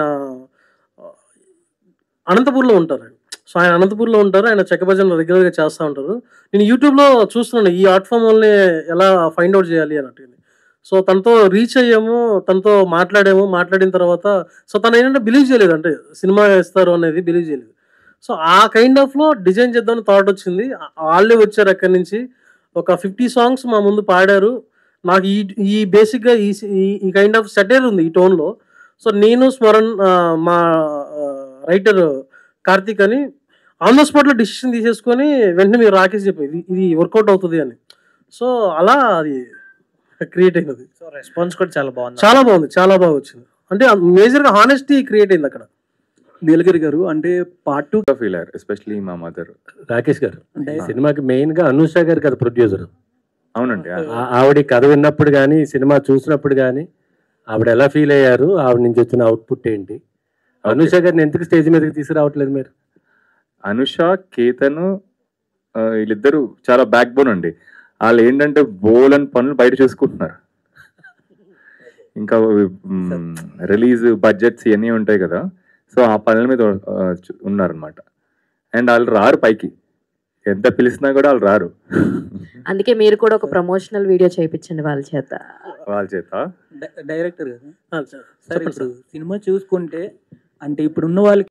అనంతపూర్లో ఉంటారు ఆయన. సో ఆయన అనంతపూర్లో ఉంటారు ఆయన చెక్క భజన రెగ్యులర్గా చేస్తూ ఉంటారు నేను యూట్యూబ్లో చూస్తున్నాను ఈ ఆర్ట్ ఫామ్ వల్లనే ఎలా ఫైండ్ అవుట్ చేయాలి అన్నట్టు సో తనతో రీచ్ అయ్యాము తనతో మాట్లాడాము మాట్లాడిన తర్వాత సో తను ఏంటంటే బిలీవ్ చేయలేదు అంటే సినిమా వేస్తారు అనేది బిలీవ్ చేయలేదు సో ఆ కైండ్ ఆఫ్లో డిజైన్ చేద్దామని థాట్ వచ్చింది ఆ- వాళ్ళే వచ్చారు అక్కడి నుంచి ఒక ఫిఫ్టీ సాంగ్స్ మా ముందు పాడారు నాకు ఈ ఈ బేసిక్గా ఈ ఈ- ఈ కైండ్ ఆఫ్ సెటైర్ ఉంది ఈ టోన్లో సో నేను స్మరణ్ ఆ, మా రైటర్ కార్తీక్ అని ఆన్ ద స్పాట్లో డిసిషన్ తీసేసుకొని వెంటనే మీరు రాకేష్ చెప్పి ఇది ఇది వర్కౌట్ అవుతుంది అని సో అలా అది క్రియేట్ అయినది సో రెస్పాన్స్ కూడా చాలా బాగుంది చాలా బాగుంది చాలా బాగా వచ్చింది అంటే మేజర్గా హానెస్టీ క్రియేట్ అయింది అక్కడ నీలగిరి గారు అంటే పార్ట్ టూ ఫీల్ అయ్యారు ఎస్పెషలీ మా మదర్ రాకేష్ గారు అంటే సినిమాకి మెయిన్ గా అనూష గారు కదా ప్రొడ్యూసర్ అవునండి ఆవిడ కథ విన్నప్పుడు కానీ సినిమా చూసినప్పుడు కానీ ఆవిడ ఎలా ఫీల్ అయ్యారు ఆవిడ నుంచి వచ్చిన అవుట్పుట్ ఏంటి అనూష గారిని ఎందుకు స్టేజ్ మీదకి తీసుకురావట్లేదు మీరు అనుష కేతన్ ఆ, వీళ్ళిద్దరూ చాలా బ్యాక్ బోన్ అండి వాళ్ళు ఏంటంటే బోలని పనులు బయట చూసుకుంటున్నారు ఇంకా రిలీజ్ బడ్జెట్స్ ఇవన్నీ ఉంటాయి కదా సో ఆ పనుల మీద ఆ, చు- ఉన్నారనమాట అండ్ వాళ్ళు రారు పైకి ఎంత పిలిచినా కూడా వాళ్ళు రారు అందుకే మీరు కూడా ఒక ప్రమోషనల్ వీడియో చేయించండి వాళ్ళ చేత వాళ్ళ చేత డైరెక్టర్ గారు ఆ, సార్ ఇప్పుడు సినిమా చూసుకుంటే అంటే ఇప్పుడున్న వాళ్ళకి